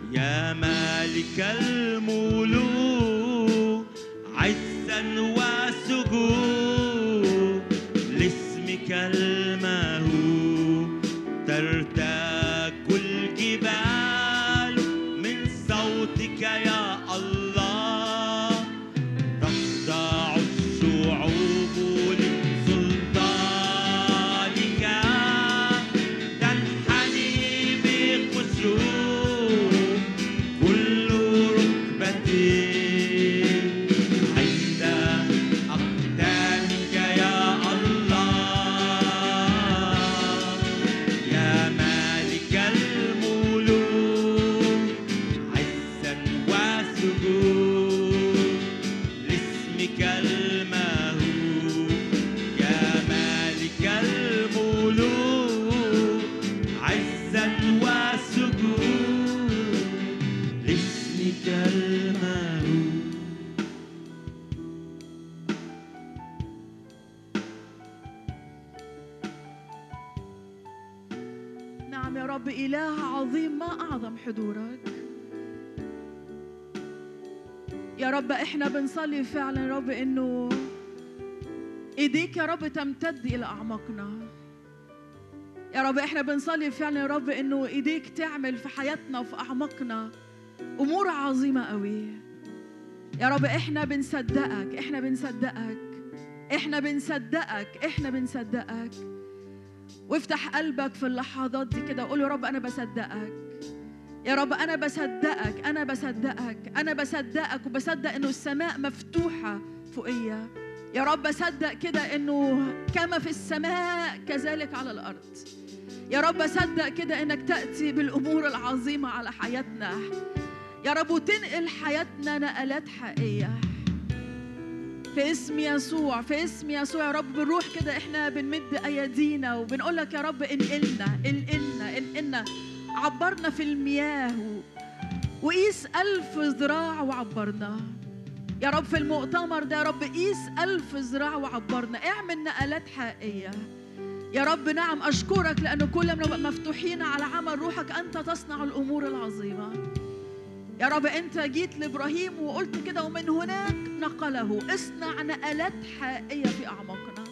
يا مالك الملوك عزا وسجود لاسمك المهوب ترتاج الجبال من صوتك يا الله تخضع الشعوب لسلطانك تنحني بخشوع كل ركبة عند أقدامك يا الله يا مالك الملوك عزا وسجود لاسمك المهوب يا مالك الملوك عزا وسجود لاسمك المهوب نعم يا رب إله عظيم ما أعظم حضورك يا رب إحنا بنصلي فعلا يا رب إنه إيديك يا رب تمتد إلى أعماقنا يا رب إحنا بنصلي فعلا يا رب إنه إيديك تعمل في حياتنا وفي أعماقنا أمور عظيمة قوي يا رب إحنا بنصدقك إحنا بنصدقك إحنا بنصدقك إحنا بنصدقك وافتح قلبك في اللحظات دي كده وقول يا رب انا بصدقك يا رب انا بصدقك انا بصدقك انا بصدقك وبصدق انه السماء مفتوحه فوقيا يا رب اصدق كده انه كما في السماء كذلك على الارض يا رب اصدق كده انك تاتي بالامور العظيمه على حياتنا يا رب وتنقل حياتنا نقلات حقيقيه في اسم يسوع في اسم يسوع يا رب بنروح كده احنا بنمد ايادينا وبنقول لك يا رب انقلنا انقلنا انقلنا عبرنا في المياه و- وقيس ألف ذراع وعبرنا يا رب في المؤتمر ده يا رب قيس ألف ذراع وعبرنا اعمل نقلات حقيقية يا رب نعم أشكرك لأنه كل ما نبقى مفتوحين على عمل روحك أنت تصنع الأمور العظيمة يا رب انت جيت لابراهيم وقلت كده ومن هناك نقله اصنع نقلات حقيقيه في اعماقنا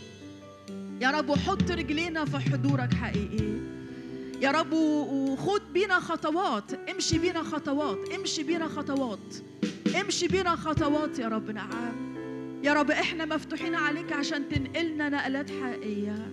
يا رب وحط رجلينا في حضورك حقيقي يا رب و- وخد بينا خطوات امشي بينا خطوات امشي بينا خطوات امشي بينا خطوات يا رب نعم يا رب احنا مفتوحين عليك عشان تنقلنا نقلات حقيقيه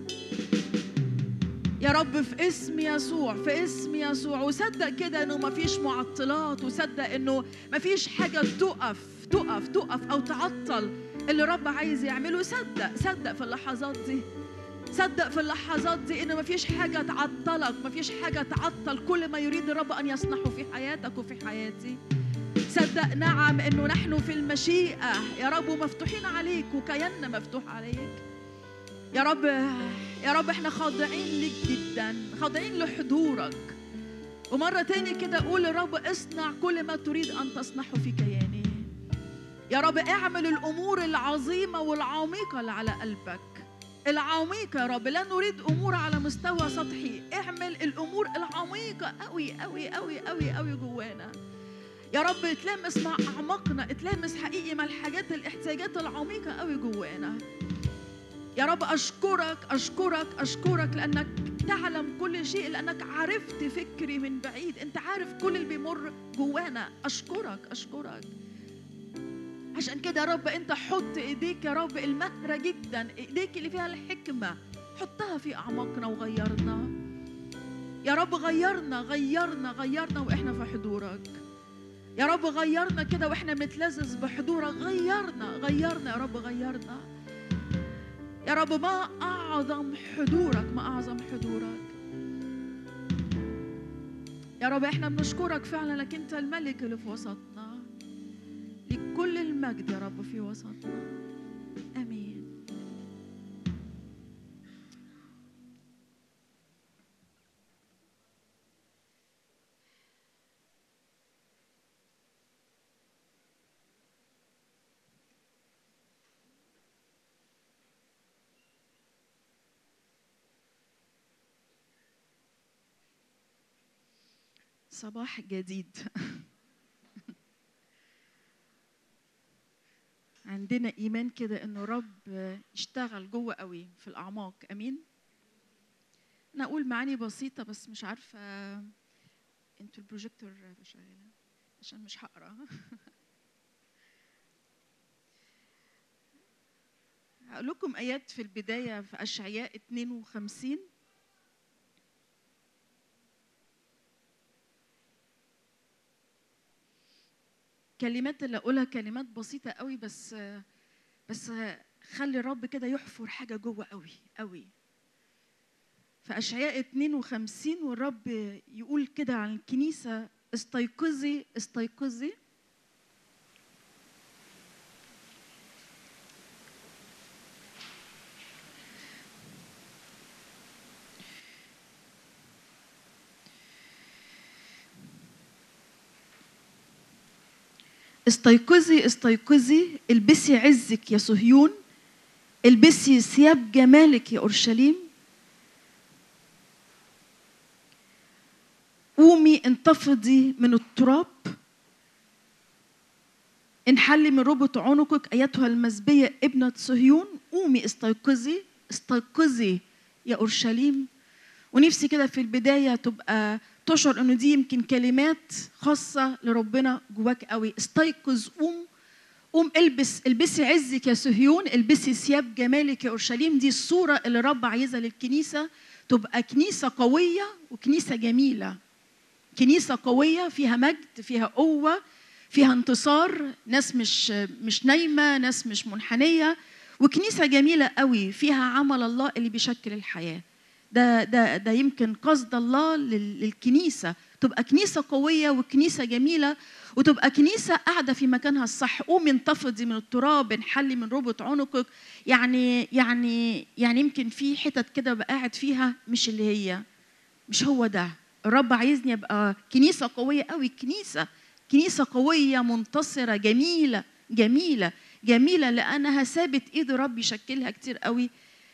يا رب في اسم يسوع في اسم يسوع وصدق كده انه مفيش معطلات وصدق انه مفيش حاجه تقف تقف تقف او تعطل اللي رب عايز يعمله صدق صدق في اللحظات دي صدق في اللحظات دي انه مفيش حاجه تعطلك مفيش حاجه تعطل كل ما يريد الرب ان يصنعه في حياتك وفي حياتي صدق نعم انه نحن في المشيئه يا رب ومفتوحين عليك وكياننا مفتوح عليك يا رب يا رب احنا خاضعين ليك جدا خاضعين لحضورك ومرة تاني كده قول يا رب اصنع كل ما تريد أن تصنعه في كياني يا رب اعمل الأمور العظيمة والعميقة اللي على قلبك العميقة يا رب لا نريد أمور على مستوى سطحي اعمل الأمور العميقة قوي قوي قوي قوي قوي جوانا يا رب اتلامس مع أعماقنا اتلامس حقيقي مع الحاجات الاحتياجات العميقة قوي جوانا يا رب أشكرك أشكرك أشكرك لأنك تعلم كل شيء لأنك عرفت فكري من بعيد أنت عارف كل اللي بيمر جوانا أشكرك أشكرك عشان كده يا رب أنت حط إيديك يا رب المهرة جدا إيديك اللي فيها الحكمة حطها في أعماقنا وغيرنا يا رب غيرنا غيرنا غيرنا وإحنا في حضورك يا رب غيرنا كده وإحنا بنتلذذ بحضورك غيرنا غيرنا يا رب غيرنا يا رب ما أعظم حضورك ما أعظم حضورك يا رب احنا بنشكرك فعلا انك انت الملك اللي في وسطنا ليك كل المجد يا رب في وسطنا امين صباح جديد عندنا ايمان كده انه رب يشتغل جوه قوي في الاعماق امين انا اقول معاني بسيطه بس مش عارفه انتوا البروجيكتور شغاله عشان مش هقرا هقول لكم ايات في البدايه في اشعياء 52 كلمات اللي اقولها كلمات بسيطه قوي بس بس خلي الرب كده يحفر حاجه جوه قوي قوي في اشعياء 52 والرب يقول كده عن الكنيسه استيقظي استيقظي استيقظي استيقظي البسي عزك يا صهيون البسي ثياب جمالك يا اورشليم قومي انتفضي من التراب انحلي من ربط عنقك ايتها المزبيه ابنه صهيون قومي استيقظي استيقظي يا اورشليم ونفسي كده في البدايه تبقى تشعر انه دي يمكن كلمات خاصه لربنا جواك قوي استيقظ قوم قوم البس البسي عزك يا صهيون البسي ثياب جمالك يا اورشليم دي الصوره اللي رب عايزها للكنيسه تبقى كنيسه قويه وكنيسه جميله كنيسه قويه فيها مجد فيها قوه فيها انتصار ناس مش مش نايمه ناس مش منحنيه وكنيسه جميله قوي فيها عمل الله اللي بيشكل الحياه ده ده ده يمكن قصد الله للكنيسه تبقى كنيسه قويه وكنيسه جميله وتبقى كنيسه قاعده في مكانها الصح قومي انتفضي من التراب انحلي من ربط عنقك يعني يعني يعني يمكن في حتت كده بقى قاعد فيها مش اللي هي مش هو ده الرب عايزني ابقى كنيسه قويه قوي كنيسه كنيسه قويه منتصره جميله جميله جميله لانها سابت ايد الرب يشكلها كتير قوي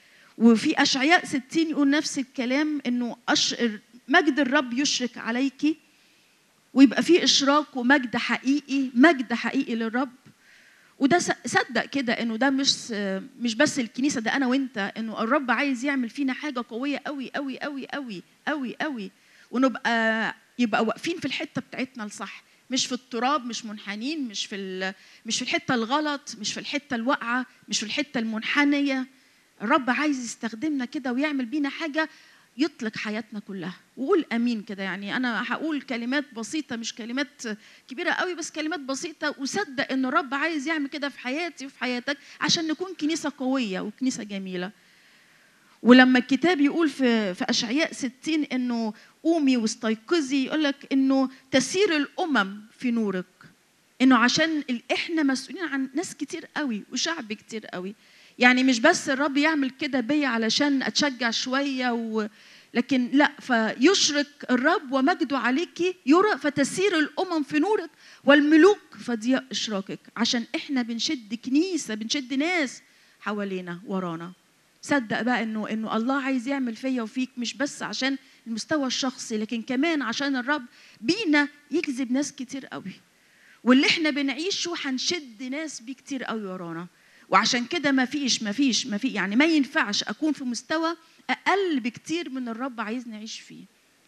وفي اشعياء 60 يقول نفس الكلام انه أشعر مجد الرب يشرك عليك ويبقى في اشراق ومجد حقيقي مجد حقيقي للرب وده صدق كده انه ده مش مش بس الكنيسه ده انا وانت انه الرب عايز يعمل فينا حاجه قويه قوي قوي قوي قوي قوي قوي ونبقى يبقى واقفين في الحته بتاعتنا الصح مش في التراب مش منحنين مش في مش في الحته الغلط مش في الحته الواقعه مش في الحته المنحنيه الرب عايز يستخدمنا كده ويعمل بينا حاجه يطلق حياتنا كلها وقول امين كده يعني انا هقول كلمات بسيطه مش كلمات كبيره قوي بس كلمات بسيطه وصدق ان الرب عايز يعمل كده في حياتي وفي حياتك عشان نكون كنيسه قويه وكنيسه جميله ولما الكتاب يقول في في اشعياء 60 انه قومي واستيقظي يقول لك انه تسير الامم في نورك انه عشان احنا مسؤولين عن ناس كتير قوي وشعب كتير قوي يعني مش بس الرب يعمل كده بيا علشان اتشجع شويه و... لكن لا فيشرك الرب ومجده عليك يرى فتسير الامم في نورك والملوك فضياء اشراكك عشان احنا بنشد كنيسه بنشد ناس حوالينا ورانا صدق بقى انه انه الله عايز يعمل فيا وفيك مش بس عشان المستوى الشخصي لكن كمان عشان الرب بينا يجذب ناس كتير قوي واللي احنا بنعيشه هنشد ناس بيه كتير قوي ورانا وعشان كده ما فيش ما فيش ما في يعني ما ينفعش اكون في مستوى اقل بكتير من الرب عايزني اعيش فيه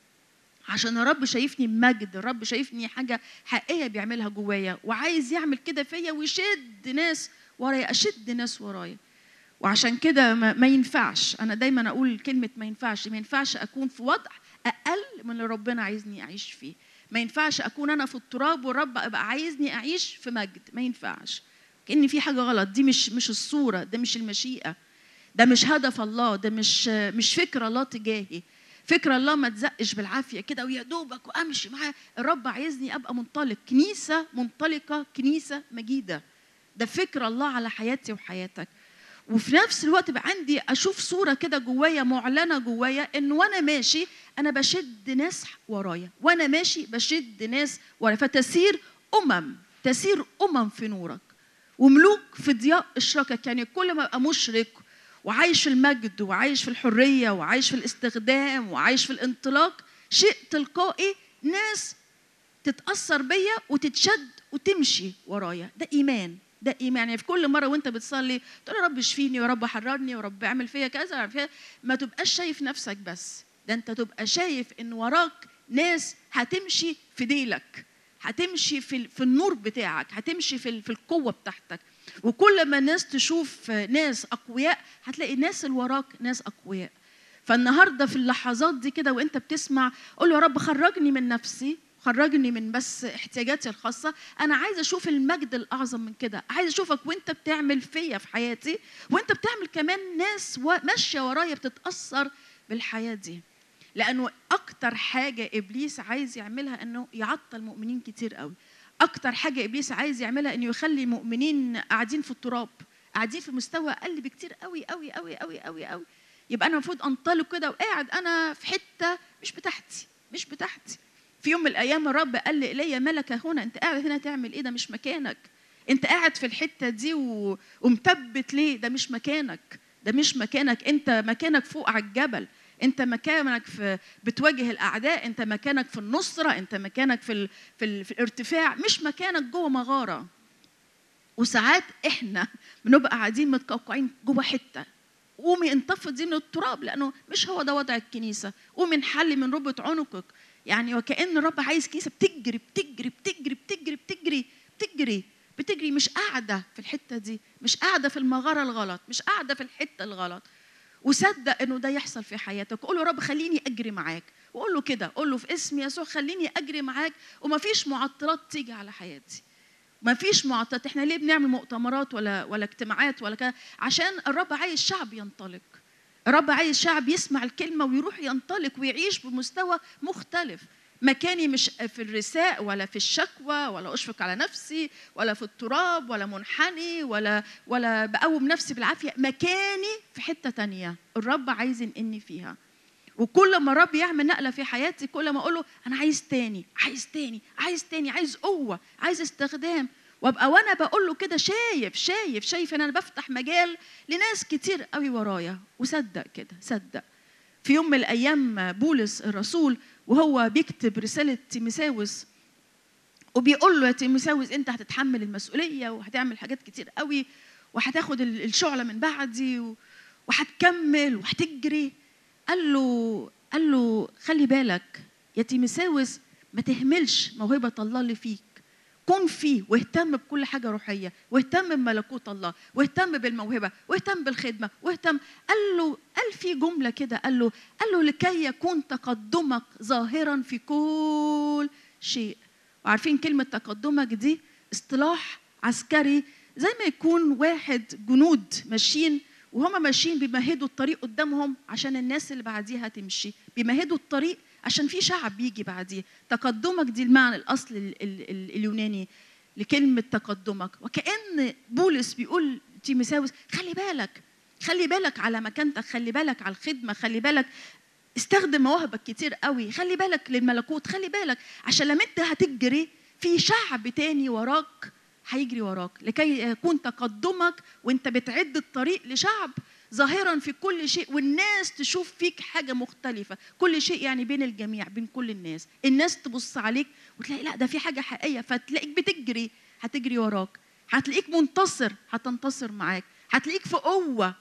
عشان الرب شايفني مجد الرب شايفني حاجه حقيقيه بيعملها جوايا وعايز يعمل كده فيا ويشد ناس ورايا اشد ناس ورايا وعشان كده ما ينفعش انا دايما اقول كلمه ما ينفعش ما ينفعش اكون في وضع اقل من اللي ربنا عايزني اعيش فيه ما ينفعش اكون انا في التراب والرب ابقى عايزني اعيش في مجد ما ينفعش كان في حاجه غلط دي مش مش الصوره ده مش المشيئه ده مش هدف الله ده مش مش فكر الله تجاهي فكر الله ما تزقش بالعافيه كده ويا دوبك وامشي معاه الرب عايزني ابقى منطلق كنيسه منطلقه كنيسه مجيده ده فكر الله على حياتي وحياتك وفي نفس الوقت بقى عندي اشوف صوره كده جوايا معلنه جوايا ان وانا ماشي انا بشد ناس ورايا وانا ماشي بشد ناس ورايا فتسير امم تسير امم في نورك وملوك في ضياء اشراكك يعني كل ما ابقى مشرك وعايش في المجد وعايش في الحريه وعايش في الاستخدام وعايش في الانطلاق شيء تلقائي ناس تتاثر بيا وتتشد وتمشي ورايا ده ايمان ده ايمان يعني في كل مره وانت بتصلي تقول يا رب اشفيني يا رب حررني يا رب اعمل فيا كذا اعمل فيا ما تبقاش شايف نفسك بس ده انت تبقى شايف ان وراك ناس هتمشي في ديلك هتمشي في ال- في النور بتاعك هتمشي في ال- في القوه بتاعتك وكل ما الناس تشوف ناس اقوياء هتلاقي الناس اللي وراك ناس اقوياء فالنهارده في اللحظات دي كده وانت بتسمع قول له يا رب خرجني من نفسي خرجني من بس احتياجاتي الخاصة أنا عايزة أشوف المجد الأعظم من كده عايزة أشوفك وأنت بتعمل فيا في حياتي وأنت بتعمل كمان ناس و- ماشية ورايا بتتأثر بالحياة دي لأنه أكتر حاجة إبليس عايز يعملها إنه يعطل مؤمنين كتير قوي أكتر حاجة إبليس عايز يعملها إنه يخلي مؤمنين قاعدين في التراب قاعدين في مستوى أقل بكتير قوي قوي قوي قوي قوي قوي يبقى أنا المفروض أنطلق كده وقاعد أنا في حتة مش بتاعتي مش بتاعتي في يوم من الايام الرب قال لي ايليا مالك هنا انت قاعد هنا تعمل ايه ده مش مكانك انت قاعد في الحته دي و... ومثبت ليه ده مش مكانك ده مش مكانك انت مكانك فوق على الجبل انت مكانك في بتواجه الاعداء انت مكانك في النصره انت مكانك في ال... في, ال... في الارتفاع مش مكانك جوه مغاره وساعات احنا بنبقى قاعدين متقوقعين جوه حته قومي انتفضي من التراب لانه مش هو ده وضع الكنيسه قومي انحلي من ربة عنقك يعني وكأن الرب عايز كنيسه بتجري بتجري بتجري بتجري بتجري بتجري بتجري مش قاعده في الحته دي مش قاعده في المغاره الغلط مش قاعده في الحته الغلط وصدق انه ده يحصل في حياتك قول له يا رب خليني اجري معاك وقول له كده قول له في اسم يسوع خليني اجري معاك ومفيش معطلات تيجي على حياتي ما فيش معطلات احنا ليه بنعمل مؤتمرات ولا ولا اجتماعات ولا كده عشان الرب عايز شعب ينطلق الرب عايز شعب يسمع الكلمه ويروح ينطلق ويعيش بمستوى مختلف مكاني مش في الرثاء ولا في الشكوى ولا اشفق على نفسي ولا في التراب ولا منحني ولا ولا بقوم نفسي بالعافيه مكاني في حته تانية الرب عايز ينقلني فيها وكل ما الرب يعمل نقله في حياتي كل ما اقول له انا عايز تاني عايز تاني عايز تاني عايز قوه عايز استخدام وابقى وانا بقول له كده شايف شايف شايف ان انا بفتح مجال لناس كتير قوي ورايا وصدق كده صدق في يوم من الايام بولس الرسول وهو بيكتب رساله تيموثاوس وبيقول له يا تيموثاوس انت هتتحمل المسؤوليه وهتعمل حاجات كتير قوي وهتاخد ال- الشعله من بعدي و- وهتكمل وهتجري قال له قال له خلي بالك يا تيموثاوس ما تهملش موهبه الله اللي فيك كن فيه واهتم بكل حاجه روحيه واهتم بملكوت الله واهتم بالموهبه واهتم بالخدمه واهتم قال له قال في جمله كده قال له قال له لكي يكون تقدمك ظاهرا في كل شيء وعارفين كلمه تقدمك دي اصطلاح عسكري زي ما يكون واحد جنود ماشيين وهم ماشيين بيمهدوا الطريق قدامهم عشان الناس اللي بعديها تمشي بيمهدوا الطريق عشان في شعب بيجي بعديه تقدمك دي المعنى الاصل ال- ال- ال- اليوناني لكلمه تقدمك وكان بولس بيقول تيموثاوس خلي بالك خلي بالك على مكانتك خلي بالك على الخدمه خلي بالك استخدم مواهبك كتير قوي خلي بالك للملكوت خلي بالك عشان لما انت هتجري في شعب تاني وراك هيجري وراك لكي يكون تقدمك وانت بتعد الطريق لشعب ظاهرا في كل شيء والناس تشوف فيك حاجه مختلفه كل شيء يعني بين الجميع بين كل الناس الناس تبص عليك وتلاقي لا ده في حاجه حقيقيه فتلاقيك بتجري هتجري وراك هتلاقيك منتصر هتنتصر معاك هتلاقيك في قوه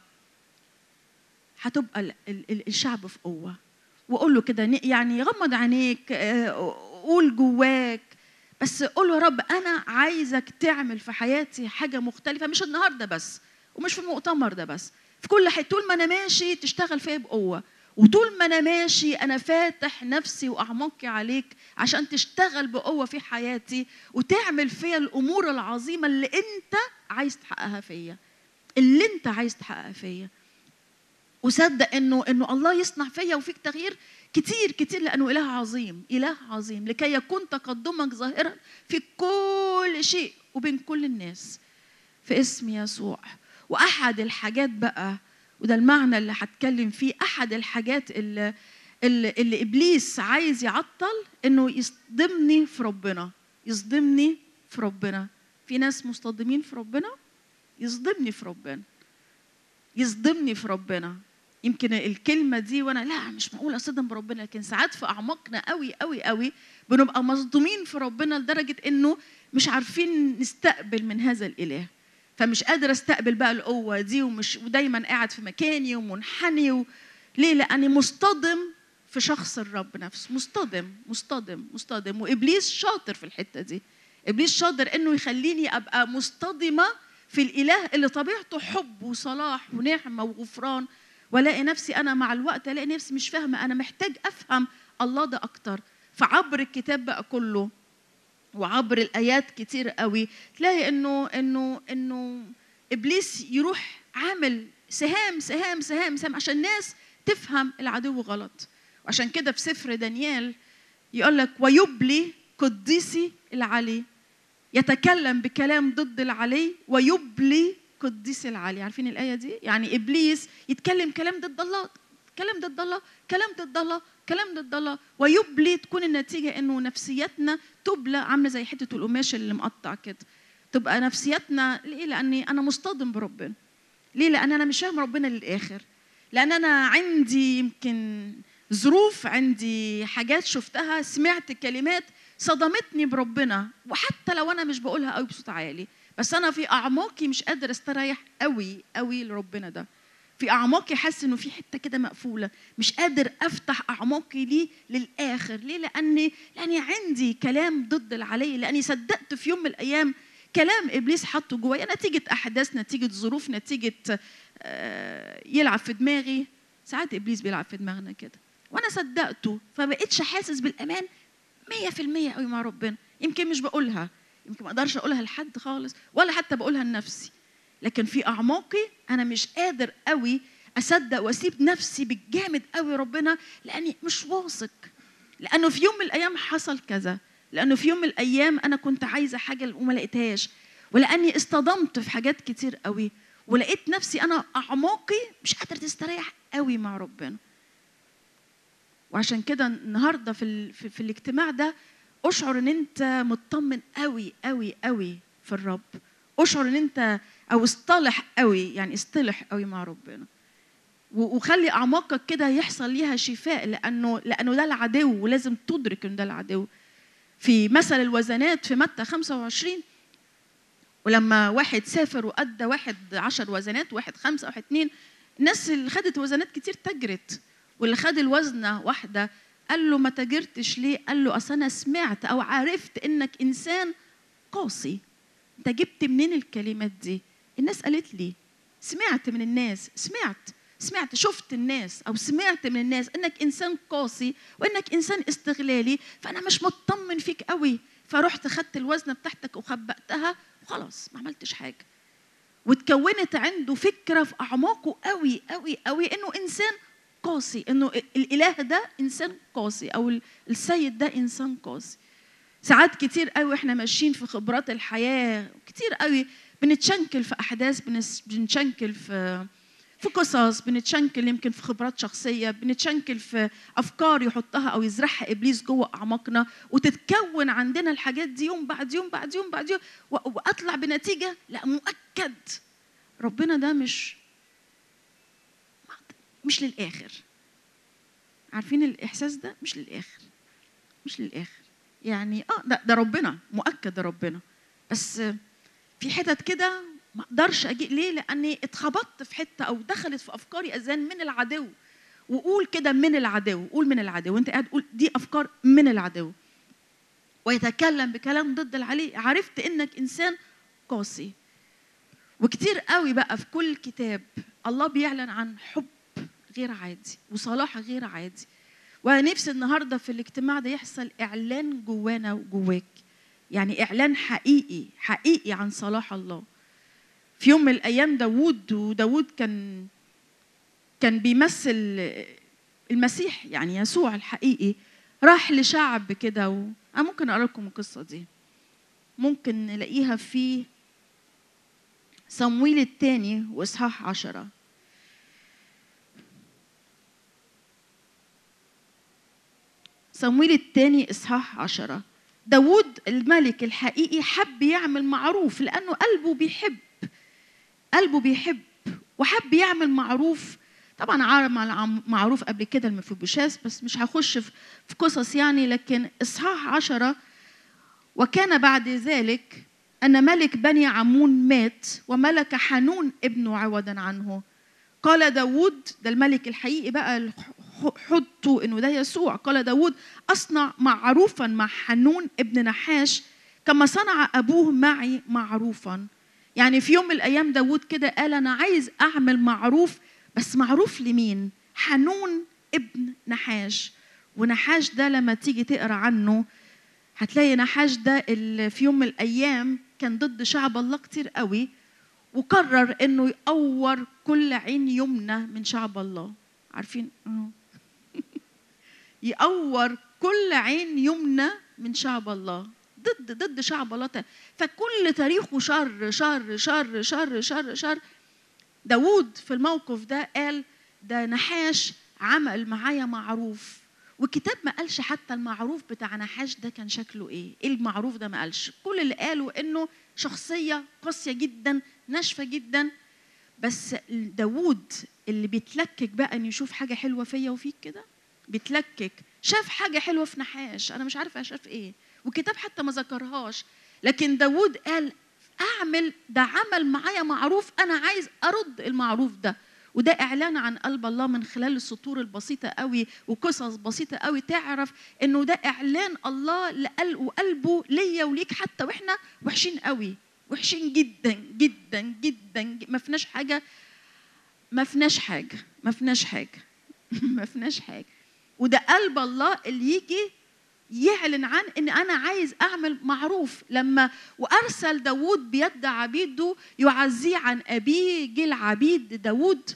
هتبقى ال- ال- ال- الشعب في قوه وقول له كده ن- يعني غمض عينيك آه، قول جواك بس قول له يا رب انا عايزك تعمل في حياتي حاجه مختلفه مش النهارده بس ومش في المؤتمر ده بس في كل حته طول ما انا ماشي تشتغل فيا بقوه وطول ما انا ماشي انا فاتح نفسي واعمقي عليك عشان تشتغل بقوه في حياتي وتعمل فيا الامور العظيمه اللي انت عايز تحققها فيا اللي انت عايز تحققها فيا وصدق انه انه الله يصنع فيا وفيك تغيير كتير كتير لانه اله عظيم اله عظيم لكي يكون تقدمك ظاهرا في كل شيء وبين كل الناس في اسم يسوع واحد الحاجات بقى وده المعنى اللي هتكلم فيه احد الحاجات اللي اللي, اللي ابليس عايز يعطل انه يصدمني في ربنا يصدمني في ربنا في ناس مصطدمين في ربنا يصدمني في ربنا يصدمني في ربنا يمكن الكلمه دي وانا لا مش معقول اصدم بربنا لكن ساعات في اعماقنا قوي قوي قوي بنبقى مصدومين في ربنا لدرجه انه مش عارفين نستقبل من هذا الاله فمش قادر استقبل بقى القوه دي ومش ودايما قاعد في مكاني ومنحني و... ليه لاني مصطدم في شخص الرب نفسه مصطدم مصطدم مصطدم وابليس شاطر في الحته دي ابليس شاطر انه يخليني ابقى مصطدمه في الاله اللي طبيعته حب وصلاح ونعمه وغفران والاقي نفسي انا مع الوقت الاقي نفسي مش فاهمه انا محتاج افهم الله ده اكتر فعبر الكتاب بقى كله وعبر الايات كتير قوي تلاقي انه انه انه ابليس يروح عامل سهام سهام سهام سهام عشان الناس تفهم العدو غلط وعشان كده في سفر دانيال يقول لك ويبلي قديسي العلي يتكلم بكلام ضد العلي ويبلي قديس العلي عارفين الآية دي يعني إبليس يتكلم كلام ضد الله كلام ضد الله كلام ضد الله كلام ضد الله ويبلي تكون النتيجة إنه نفسيتنا تبلى عاملة زي حتة القماش اللي مقطع كده تبقى نفسيتنا ليه؟ لأني أنا مصطدم بربنا ليه؟ لأن أنا مش فاهم ربنا للآخر لأن أنا عندي يمكن ظروف عندي حاجات شفتها سمعت كلمات صدمتني بربنا وحتى لو أنا مش بقولها قوي بصوت عالي بس انا في اعماقي مش قادر استريح قوي قوي لربنا ده في اعماقي حاسس انه في حته كده مقفوله مش قادر افتح اعماقي ليه للاخر ليه لاني لاني عندي كلام ضد العلي لاني صدقت في يوم من الايام كلام ابليس حطه جوايا نتيجه احداث نتيجه ظروف نتيجه آه، يلعب في دماغي ساعات ابليس بيلعب في دماغنا كده وانا صدقته فبقيتش حاسس بالامان 100% قوي مع ربنا يمكن مش بقولها يمكن ما اقدرش اقولها لحد خالص ولا حتى بقولها لنفسي لكن في اعماقي انا مش قادر قوي اصدق واسيب نفسي بالجامد قوي ربنا لاني مش واثق لانه في يوم من الايام حصل كذا لانه في يوم من الايام انا كنت عايزه حاجه وما لقيتهاش ولاني اصطدمت في حاجات كتير قوي ولقيت نفسي انا اعماقي مش قادره تستريح قوي مع ربنا وعشان كده النهارده في, ال... في, في الاجتماع ده اشعر ان انت مطمن قوي قوي قوي في الرب اشعر ان انت او اصطلح قوي يعني اصطلح قوي مع ربنا و- وخلي اعماقك كده يحصل ليها شفاء لانه لانه ده العدو ولازم تدرك ان ده العدو في مثل الوزنات في متى 25 ولما واحد سافر وادى واحد عشر وزنات واحد خمسه واحد اتنين الناس اللي خدت وزنات كتير تجرت واللي خد الوزنه واحده قال له ما تاجرتش ليه؟ قال له اصل انا سمعت او عرفت انك انسان قاسي. انت جبت منين الكلمات دي؟ الناس قالت لي سمعت من الناس سمعت سمعت شفت الناس او سمعت من الناس انك انسان قاسي وانك انسان استغلالي فانا مش مطمن فيك قوي فرحت خدت الوزنه بتاعتك وخبأتها وخلاص ما عملتش حاجه. وتكونت عنده فكره في اعماقه قوي قوي قوي انه انسان قاسي انه الاله ده انسان قاسي او السيد ده انسان قاسي ساعات كتير قوي احنا ماشيين في خبرات الحياه كتير قوي بنتشنكل في احداث بنس- بنتشنكل في في قصص بنتشنكل يمكن في خبرات شخصيه بنتشنكل في افكار يحطها او يزرعها ابليس جوه اعماقنا وتتكون عندنا الحاجات دي يوم بعد يوم بعد يوم بعد يوم و- واطلع بنتيجه لا مؤكد ربنا ده مش مش للاخر عارفين الاحساس ده مش للاخر مش للاخر يعني اه ده, ده ربنا مؤكد ده ربنا بس في حتت كده ما اقدرش اجي ليه لاني اتخبطت في حته او دخلت في افكاري اذان من العدو وقول كده من العدو قول من العدو وانت قاعد قول دي افكار من العدو ويتكلم بكلام ضد العلي عرفت انك انسان قاسي وكتير قوي بقى في كل كتاب الله بيعلن عن حب غير عادي وصلاح غير عادي ونفسي النهارده في الاجتماع ده يحصل اعلان جوانا وجواك يعني اعلان حقيقي حقيقي عن صلاح الله في يوم من الايام داوود وداوود كان كان بيمثل المسيح يعني يسوع الحقيقي راح لشعب كده و... انا ممكن اقرا لكم القصه دي ممكن نلاقيها في صمويل الثاني واصحاح عشرة صمويل الثاني اصحاح عشرة داود الملك الحقيقي حب يعمل معروف لانه قلبه بيحب قلبه بيحب وحب يعمل معروف طبعا عمل عم- معروف قبل كده المفيبوشاس بس مش هخش في في قصص يعني لكن اصحاح عشرة وكان بعد ذلك أن ملك بني عمون مات وملك حنون ابنه عوضا عنه قال داود ده الملك الحقيقي بقى الح- حطوا انه ده يسوع قال داود اصنع معروفا مع حنون ابن نحاش كما صنع ابوه معي معروفا يعني في يوم من الايام داود كده قال انا عايز اعمل معروف بس معروف لمين حنون ابن نحاش ونحاش ده لما تيجي تقرا عنه هتلاقي نحاش ده اللي في يوم من الايام كان ضد شعب الله كتير قوي وقرر انه يقور كل عين يمنى من شعب الله عارفين آه. يقور كل عين يمنى من شعب الله ضد ضد شعب الله تا- فكل تاريخه شر شر شر شر شر شر داوود في الموقف ده قال ده نحاش عمل معايا معروف والكتاب ما قالش حتى المعروف بتاع نحاش ده كان شكله ايه ايه المعروف ده ما قالش كل اللي قاله انه شخصيه قاسيه جدا ناشفه جدا بس داوود اللي بيتلكك بقى ان يشوف حاجه حلوه فيا وفيك كده بيتلكك شاف حاجه حلوه في نحاش انا مش عارفه شاف ايه والكتاب حتى ما ذكرهاش لكن داوود قال اعمل ده عمل معايا معروف انا عايز ارد المعروف ده وده اعلان عن قلب الله من خلال السطور البسيطه قوي وقصص بسيطه قوي تعرف انه ده اعلان الله لقل وقلبه ليا وليك حتى واحنا وحشين قوي وحشين جدا جدا جدا ج- ما فيناش حاجه ما فيناش حاجه ما فيناش حاجه ما فيناش حاجه وده قلب الله اللي يجي يعلن عن ان انا عايز اعمل معروف لما وارسل داوود بيد عبيده يعزيه عن ابيه جه العبيد داوود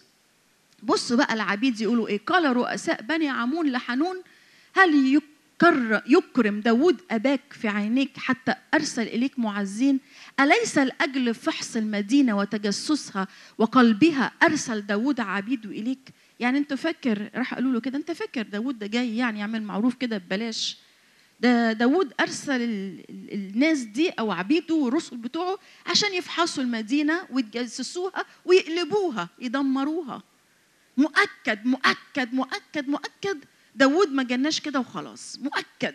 بص بقى العبيد يقولوا ايه قال رؤساء بني عمون لحنون هل يكر يكرم داود أباك في عينيك حتى أرسل إليك معزين أليس لأجل فحص المدينة وتجسسها وقلبها أرسل داود عبيده إليك يعني أنت فاكر راح قالوا له كده أنت فاكر داود ده جاي يعني يعمل معروف كده ببلاش ده داود أرسل ال- ال- الناس دي أو عبيده والرسل بتوعه عشان يفحصوا المدينة ويتجسسوها ويقلبوها يدمروها مؤكد مؤكد مؤكد مؤكد داود ما جناش كده وخلاص مؤكد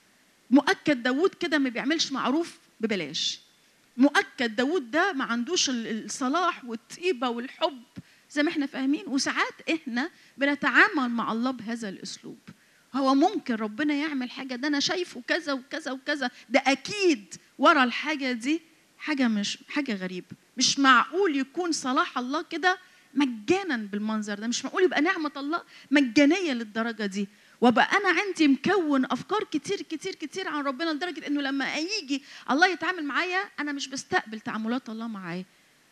مؤكد داود كده ما بيعملش معروف ببلاش مؤكد داود ده ما عندوش ال- الصلاح والطيبة والحب زي ما احنا فاهمين وساعات احنا بنتعامل مع الله بهذا الاسلوب هو ممكن ربنا يعمل حاجة ده أنا شايفه كذا وكذا وكذا ده أكيد ورا الحاجة دي حاجة مش حاجة غريبة مش معقول يكون صلاح الله كده مجانا بالمنظر ده مش معقول يبقى نعمة الله مجانية للدرجة دي وابقى انا عندي مكون افكار كتير كتير كتير عن ربنا لدرجه انه لما يجي الله يتعامل معايا انا مش بستقبل تعاملات الله معايا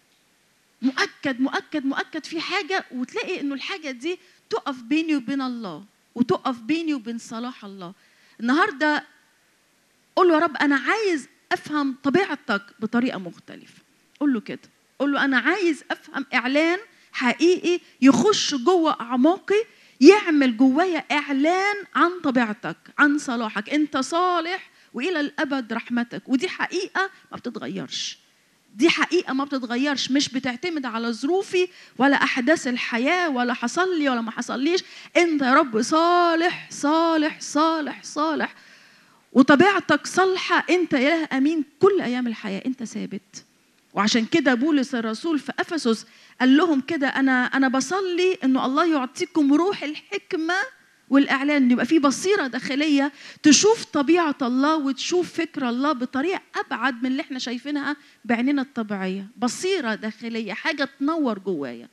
مؤكد مؤكد مؤكد في حاجه وتلاقي انه الحاجه دي تقف بيني وبين الله وتقف بيني وبين صلاح الله النهارده قول له يا رب انا عايز افهم طبيعتك بطريقه مختلفه قول له كده قول له انا عايز افهم اعلان حقيقي يخش جوه اعماقي يعمل جوايا اعلان عن طبيعتك عن صلاحك انت صالح والى الابد رحمتك ودي حقيقه ما بتتغيرش دي حقيقة ما بتتغيرش مش بتعتمد على ظروفي ولا أحداث الحياة ولا حصل لي ولا ما حصليش أنت يا رب صالح صالح صالح صالح وطبيعتك صالحة أنت إله أمين كل أيام الحياة أنت ثابت وعشان كده بولس الرسول في أفسس قال لهم كده أنا أنا بصلي إنه الله يعطيكم روح الحكمة والإعلان يبقى في بصيرة داخلية تشوف طبيعة الله وتشوف فكر الله بطريقة أبعد من اللي احنا شايفينها بعيننا الطبيعية بصيرة داخلية حاجة تنور جوايا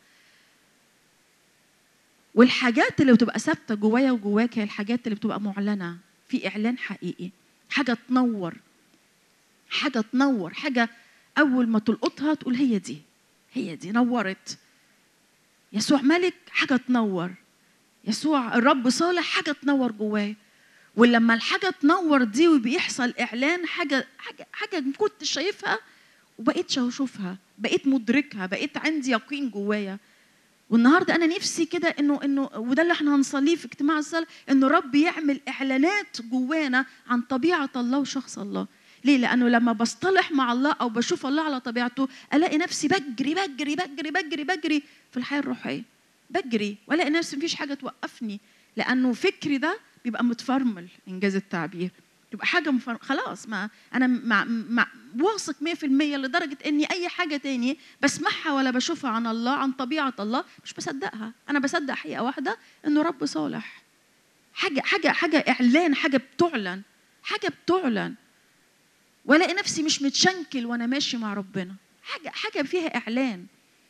والحاجات اللي بتبقى ثابتة جوايا وجواك هي الحاجات اللي بتبقى معلنة في إعلان حقيقي حاجة تنور حاجة تنور حاجة أول ما تلقطها تقول هي دي هي دي نورت يسوع ملك حاجة تنور يسوع الرب صالح حاجة تنور جوايا ولما الحاجة تنور دي وبيحصل إعلان حاجة حاجة حاجة ما كنتش شايفها وبقيت أشوفها بقيت مدركها بقيت عندي يقين جوايا والنهارده انا نفسي كده انه انه وده اللي احنا هنصليه في اجتماع الصلاه انه رب يعمل اعلانات جوانا عن طبيعه الله وشخص الله ليه؟ لأنه لما بصطلح مع الله أو بشوف الله على طبيعته ألاقي نفسي بجري بجري بجري بجري بجري في الحياة الروحية. بجري والاقي نفسي مفيش حاجه توقفني لانه فكري ده بيبقى متفرمل انجاز التعبير تبقى حاجه مفرم... خلاص ما انا مع... مع... واثق 100% لدرجه اني اي حاجه تاني بسمعها ولا بشوفها عن الله عن طبيعه الله مش بصدقها انا بصدق حقيقه واحده انه رب صالح حاجه حاجه حاجه اعلان حاجه بتعلن حاجه بتعلن والاقي نفسي مش متشنكل وانا ماشي مع ربنا حاجه حاجه فيها اعلان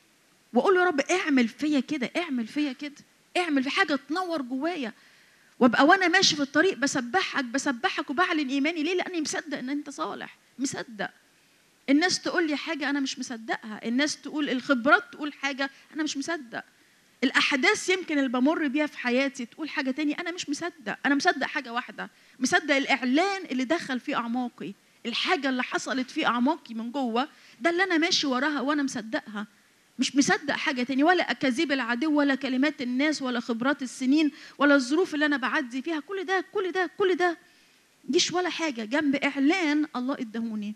واقول له يا رب اعمل فيا كده اعمل فيا كده اعمل في حاجه تنور جوايا وابقى وانا ماشي في الطريق بسبحك بسبحك وبعلن ايماني ليه لاني مصدق ان انت صالح مصدق الناس تقول لي حاجه انا مش مصدقها الناس تقول الخبرات تقول حاجه انا مش مصدق الاحداث يمكن اللي بمر بيها في حياتي تقول حاجه تانية انا مش مصدق انا مصدق حاجه واحده مصدق الاعلان اللي دخل في اعماقي الحاجه اللي حصلت في اعماقي من جوه ده اللي انا ماشي وراها وانا مصدقها مش مصدق حاجه تاني ولا اكاذيب العدو ولا كلمات الناس ولا خبرات السنين ولا الظروف اللي انا بعدي فيها كل ده كل ده كل ده جيش ولا حاجه جنب اعلان الله اداهوني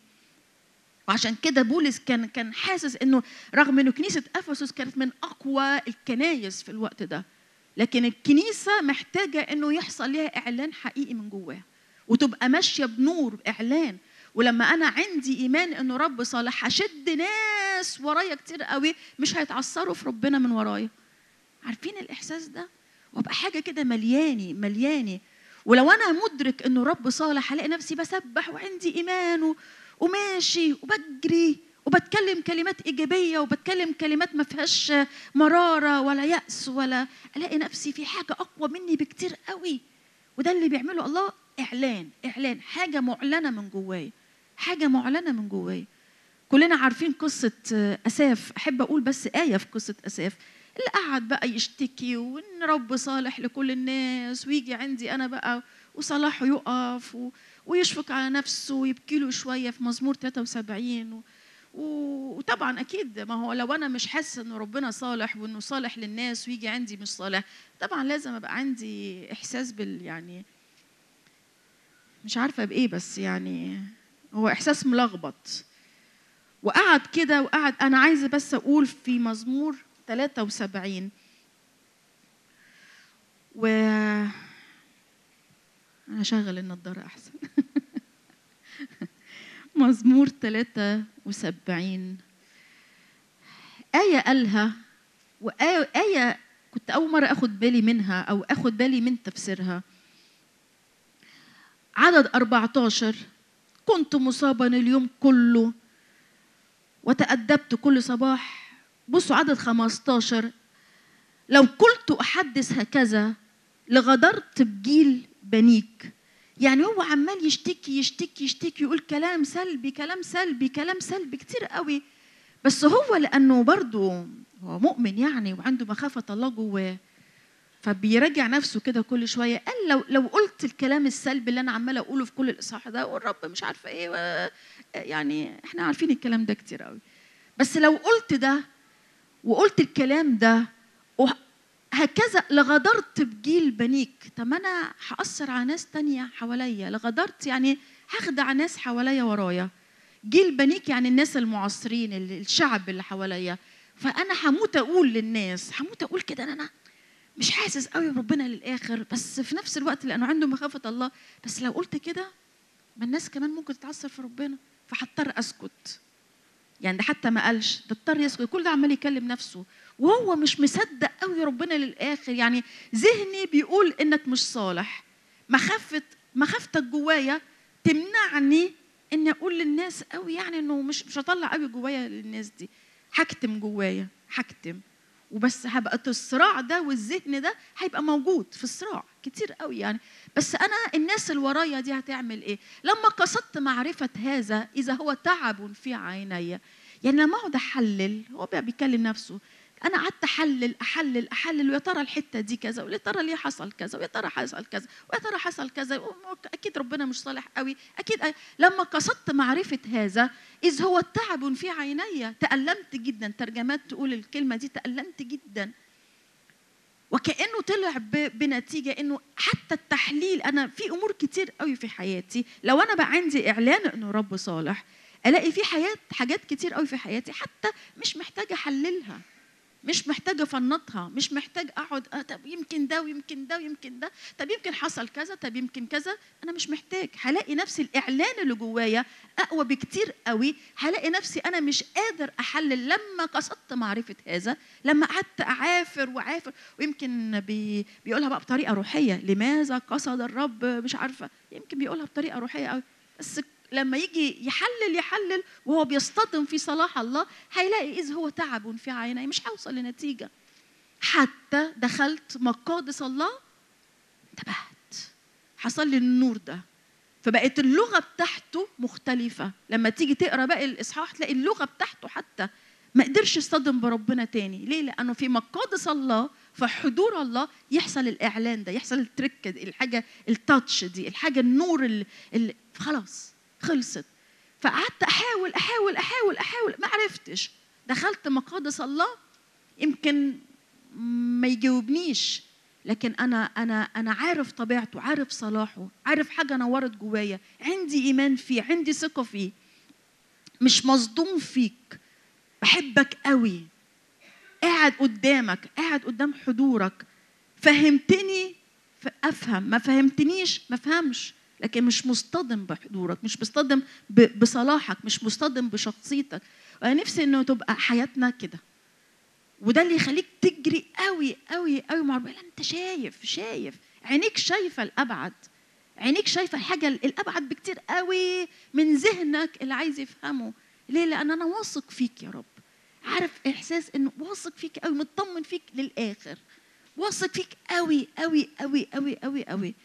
وعشان كده بولس كان كان حاسس انه رغم انه كنيسه افسس كانت من اقوى الكنايس في الوقت ده لكن الكنيسه محتاجه انه يحصل ليها اعلان حقيقي من جواها وتبقى ماشيه بنور اعلان ولما انا عندي ايمان انه رب صالح هشد ناس ورايا كتير قوي مش هيتعثروا في ربنا من ورايا عارفين الاحساس ده وابقى حاجه كده ملياني ملياني ولو انا مدرك انه رب صالح هلاقي نفسي بسبح وعندي ايمان و... وماشي وبجري وبتكلم كلمات ايجابيه وبتكلم كلمات ما فيهاش مراره ولا ياس ولا الاقي نفسي في حاجه اقوى مني بكتير قوي وده اللي بيعمله الله اعلان اعلان حاجه معلنه من جوايا حاجه معلنه من جوايا كلنا عارفين قصه اساف احب اقول بس ايه في قصه اساف اللي قعد بقى يشتكي وان رب صالح لكل الناس ويجي عندي انا بقى وصلاحه يقف و... ويشفق على نفسه ويبكي له شويه في مزمور 73 و... وطبعا اكيد ما هو لو انا مش حاسه انه ربنا صالح وانه صالح للناس ويجي عندي مش صالح طبعا لازم ابقى عندي احساس بال يعني مش عارفه بايه بس يعني هو احساس ملخبط وقعد كده وقعد انا عايزه بس اقول في مزمور 73 و انا اشغل النضاره احسن مزمور 73 آية قالها وآية آية كنت أول مرة أخد بالي منها أو أخد بالي من تفسيرها عدد 14 كنت مصابا اليوم كله وتأدبت كل صباح بصوا عدد 15 لو قلت أحدث هكذا لغدرت بجيل بنيك يعني هو عمال يشتكي يشتكي يشتكي يقول كلام سلبي كلام سلبي كلام سلبي كتير قوي بس هو لانه برضه هو مؤمن يعني وعنده مخافه الله جواه فبيراجع نفسه كده كل شويه قال لو لو قلت الكلام السلبي اللي انا عماله اقوله في كل الاصحاح ده والرب مش عارفه ايه و... يعني احنا عارفين الكلام ده كتير قوي بس لو قلت ده وقلت الكلام ده هكذا لغدرت بجيل بنيك طب انا هاثر على ناس تانية حواليا لغدرت يعني هخدع ناس حواليا ورايا جيل بنيك يعني الناس المعاصرين الشعب اللي حواليا فانا هموت اقول للناس هموت اقول كده انا مش حاسس قوي بربنا للاخر بس في نفس الوقت لانه عنده مخافه الله بس لو قلت كده ما الناس كمان ممكن تتعثر في ربنا فهضطر اسكت يعني ده حتى ما قالش ده اضطر يسكت كل ده عمال يكلم نفسه وهو مش مصدق قوي ربنا للاخر يعني ذهني بيقول انك مش صالح مخافه مخافتك جوايا تمنعني اني اقول للناس قوي يعني انه مش مش هطلع قوي جوايا للناس دي هكتم جوايا هكتم وبس هبقى الصراع ده والذهن ده هيبقى موجود في الصراع كتير قوي يعني بس انا الناس اللي ورايا دي هتعمل ايه لما قصدت معرفه هذا اذا هو تعب في عيني يعني لما اقعد احلل هو بقى بيكلم نفسه انا قعدت احلل احلل احلل ويا ترى الحته دي كذا ويا ترى ليه حصل كذا ويا ترى حصل كذا ويا ترى حصل كذا اكيد ربنا مش صالح قوي اكيد لما قصدت معرفه هذا اذ هو تعب في عيني تالمت جدا ترجمات تقول الكلمه دي تالمت جدا وكانه طلع بنتيجه انه حتى التحليل انا في امور كتير قوي في حياتي لو انا بقى عندي اعلان انه رب صالح الاقي في حياه حاجات كتير قوي في حياتي حتى مش محتاجه احللها مش محتاج افنطها مش محتاج اقعد آه طب يمكن ده ويمكن ده ويمكن ده طب يمكن حصل كذا طب يمكن كذا انا مش محتاج هلاقي نفسي الاعلان اللي جوايا اقوى بكتير قوي هلاقي نفسي انا مش قادر احلل لما قصدت معرفه هذا لما قعدت اعافر وعافر ويمكن بي بيقولها بقى بطريقه روحيه لماذا قصد الرب مش عارفه يمكن بيقولها بطريقه روحيه قوي بس لما يجي يحلل يحلل وهو بيصطدم في صلاح الله هيلاقي إذ هو تعب في عيني مش هوصل لنتيجة حتى دخلت مقادس الله انتبهت حصل لي النور ده فبقت اللغة بتاعته مختلفة لما تيجي تقرا باقي الإصحاح تلاقي اللغة بتاعته حتى ما قدرش يصطدم بربنا تاني ليه لأنه في مقادس الله في حضور الله يحصل الإعلان ده يحصل الترك دي الحاجة التاتش دي الحاجة النور اللي, اللي خلاص خلصت فقعدت احاول احاول احاول احاول ما عرفتش دخلت مقادس الله يمكن ما يجاوبنيش لكن انا انا انا عارف طبيعته عارف صلاحه عارف حاجه نورت جوايا عندي ايمان فيه عندي ثقه فيه مش مصدوم فيك بحبك قوي قاعد قدامك قاعد قدام حضورك فهمتني افهم ما فهمتنيش ما فهمش لكن مش مصطدم بحضورك مش مصطدم بصلاحك مش مصطدم بشخصيتك وانا نفسي انه تبقى حياتنا كده وده اللي يخليك تجري قوي قوي قوي مع ربنا انت شايف شايف عينيك شايفه الابعد عينيك شايفه الحاجه الابعد بكتير قوي من ذهنك اللي عايز يفهمه ليه لان انا واثق فيك يا رب عارف احساس انه واثق فيك قوي مطمن فيك للاخر واثق فيك قوي قوي قوي قوي قوي قوي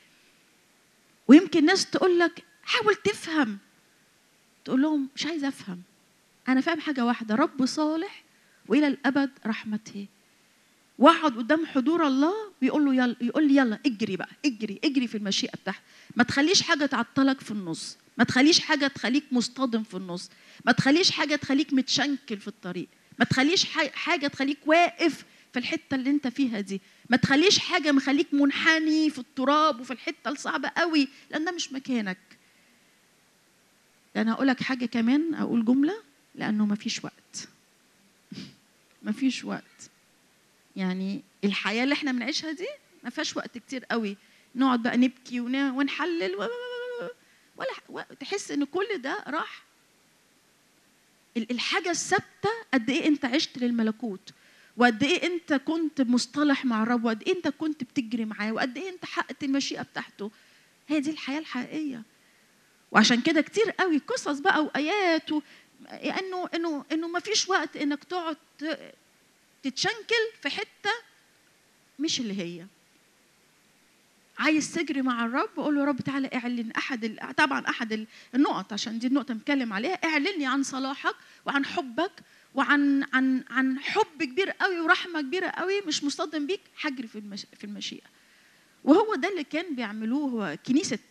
ويمكن ناس تقول لك حاول تفهم تقول لهم مش عايزه افهم انا فاهم حاجه واحده رب صالح والى الابد رحمته واقعد قدام حضور الله ويقول له يلا يقول لي يلا اجري بقى اجري اجري في المشيئه بتاعتك ما تخليش حاجه تعطلك في النص ما تخليش حاجه تخليك مصطدم في النص ما تخليش حاجه تخليك متشنكل في الطريق ما تخليش حاجه تخليك واقف في الحته اللي انت فيها دي ما تخليش حاجه مخليك منحني في التراب وفي الحته الصعبه قوي لان ده مش مكانك انا هقول لك حاجه كمان اقول جمله لانه ما فيش وقت ما فيش وقت يعني الحياه اللي احنا بنعيشها دي ما فيهاش وقت كتير قوي نقعد بقى نبكي ونحلل ولا تحس ان كل ده راح الحاجه الثابته قد ايه انت عشت للملكوت وقد ايه انت كنت مصطلح مع الرب وقد ايه انت كنت بتجري معاه وقد ايه انت حققت المشيئه بتاعته هي دي الحياه الحقيقيه وعشان كده كتير قوي قصص بقى وايات و... انه انه انه ما فيش وقت انك تقعد تتشنكل في حته مش اللي هي عايز تجري مع الرب قول له يا رب تعالى اعلن احد ال... طبعا احد النقط عشان دي النقطه نتكلم عليها اعلن لي عن صلاحك وعن حبك وعن عن عن حب كبير قوي ورحمه كبيره قوي مش مصطدم بيك حجري في المش... في المشيئه وهو ده اللي كان بيعملوه هو كنيسه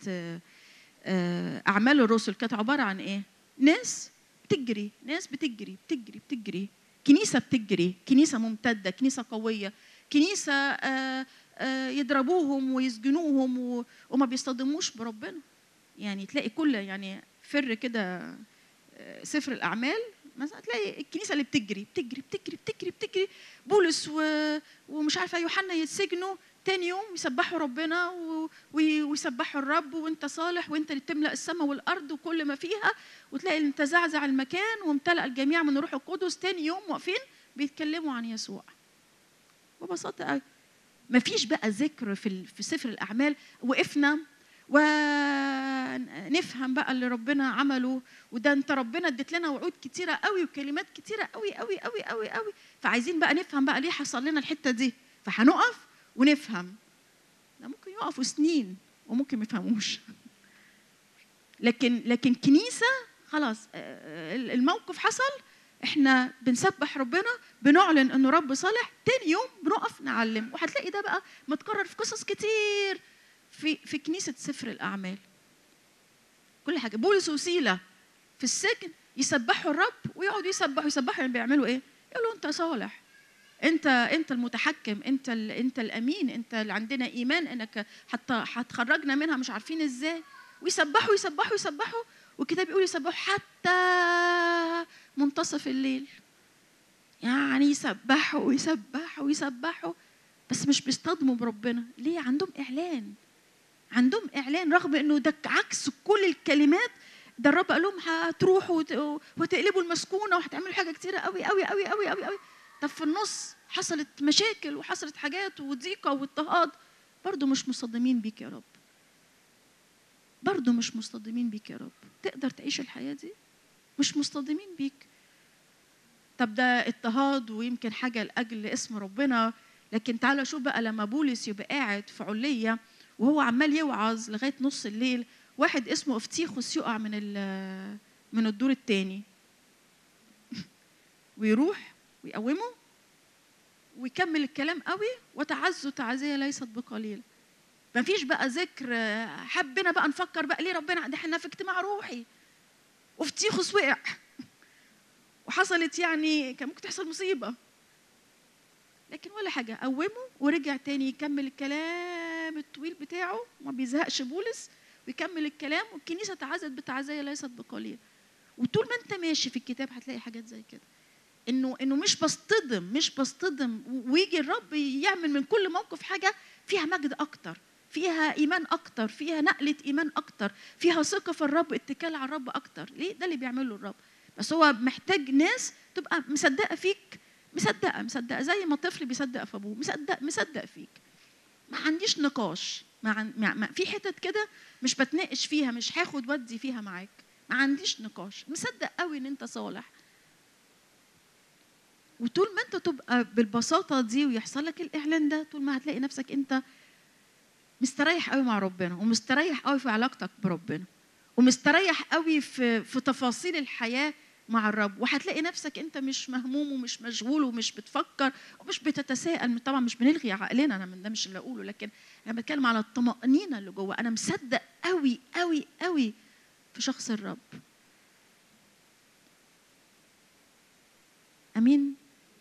اعمال الرسل كانت عباره عن ايه ناس بتجري ناس بتجري بتجري بتجري كنيسه بتجري كنيسه ممتده كنيسه قويه كنيسه يضربوهم ويسجنوهم وما بيصطدموش بربنا يعني تلاقي كل يعني فر كده سفر الاعمال مثلا تلاقي الكنيسه اللي بتجري بتجري بتجري بتجري بتجري بولس و... ومش عارفه يوحنا يتسجنوا تاني يوم يسبحوا ربنا و... ويسبحوا الرب وانت صالح وانت اللي تملا السماء والارض وكل ما فيها وتلاقي ان تزعزع المكان وامتلأ الجميع من الروح القدس تاني يوم واقفين بيتكلموا عن يسوع ببساطه قوي مفيش بقى ذكر في في سفر الاعمال وقفنا ونفهم بقى اللي ربنا عمله وده انت ربنا اديت لنا وعود كتيره قوي وكلمات كتيره قوي قوي قوي قوي قوي فعايزين بقى نفهم بقى ليه حصل لنا الحته دي فهنقف ونفهم ده ممكن يقفوا سنين وممكن ما يفهموش لكن لكن كنيسه خلاص الموقف حصل احنا بنسبح ربنا بنعلن انه رب صالح تاني يوم بنقف نعلم وهتلاقي ده بقى متكرر في قصص كتير في في كنيسه سفر الاعمال كل حاجه بولس وسيله في السجن يسبحوا الرب ويقعدوا يسبحوا يسبحوا يعني بيعملوا ايه؟ يقولوا انت صالح انت انت المتحكم انت ال انت الامين انت اللي عندنا ايمان انك حتى هتخرجنا منها مش عارفين ازاي ويسبحوا يسبحوا يسبحوا والكتاب بيقول يسبحوا حتى منتصف الليل يعني يسبحوا ويسبحوا ويسبحوا بس مش بيصطدموا بربنا ليه عندهم اعلان عندهم اعلان رغم انه ده عكس كل الكلمات ده الرب قال لهم هتروحوا وت- وتقلبوا المسكونه وهتعملوا حاجه كتيره قوي قوي قوي قوي قوي قوي طب في النص حصلت مشاكل وحصلت حاجات وضيقه واضطهاد برضه مش مصدمين بيك يا رب برضه مش مصطدمين بيك يا رب تقدر تعيش الحياه دي مش مصطدمين بيك طب ده اضطهاد ويمكن حاجه لاجل اسم ربنا لكن تعالى شوف بقى لما بولس يبقى قاعد في عليه وهو عمال يوعظ لغايه نص الليل واحد اسمه افتيخوس يقع من ال- من الدور الثاني ويروح ويقومه ويكمل الكلام قوي وتعزوا تعزيه ليست بقليل مفيش بقى ذكر آه، حبينا بقى نفكر بقى ليه ربنا ده احنا في اجتماع روحي وافتيخوس وقع وحصلت يعني كان ممكن تحصل مصيبه لكن ولا حاجه قومه ورجع تاني يكمل الكلام الطويل بتاعه ما بيزهقش بولس ويكمل الكلام والكنيسه تعزت بتعزيه ليست بقليل وطول ما انت ماشي في الكتاب هتلاقي حاجات زي كده انه انه مش بصطدم مش بصطدم و- ويجي الرب يعمل من كل موقف حاجه فيها مجد اكتر فيها ايمان اكتر فيها نقله ايمان اكتر فيها ثقه في الرب اتكال على الرب اكتر ليه ده اللي بيعمله الرب بس هو محتاج ناس تبقى مصدقه فيك مصدقه مصدقه زي ما الطفل بيصدق في ابوه مصدق مصدق فيك ما عنديش نقاش ما, عن... ما... ما في حتت كده مش بتناقش فيها مش هاخد ودي فيها معاك ما عنديش نقاش مصدق قوي ان انت صالح وطول ما انت تبقى بالبساطه دي ويحصل لك الاعلان ده طول ما هتلاقي نفسك انت مستريح قوي مع ربنا ومستريح قوي في علاقتك بربنا ومستريح قوي في في تفاصيل الحياه مع الرب وهتلاقي نفسك انت مش مهموم ومش مشغول ومش بتفكر ومش بتتساءل طبعا مش بنلغي عقلنا انا من ده مش اللي اقوله لكن انا بتكلم على الطمانينه اللي جوه انا مصدق قوي قوي قوي في شخص الرب امين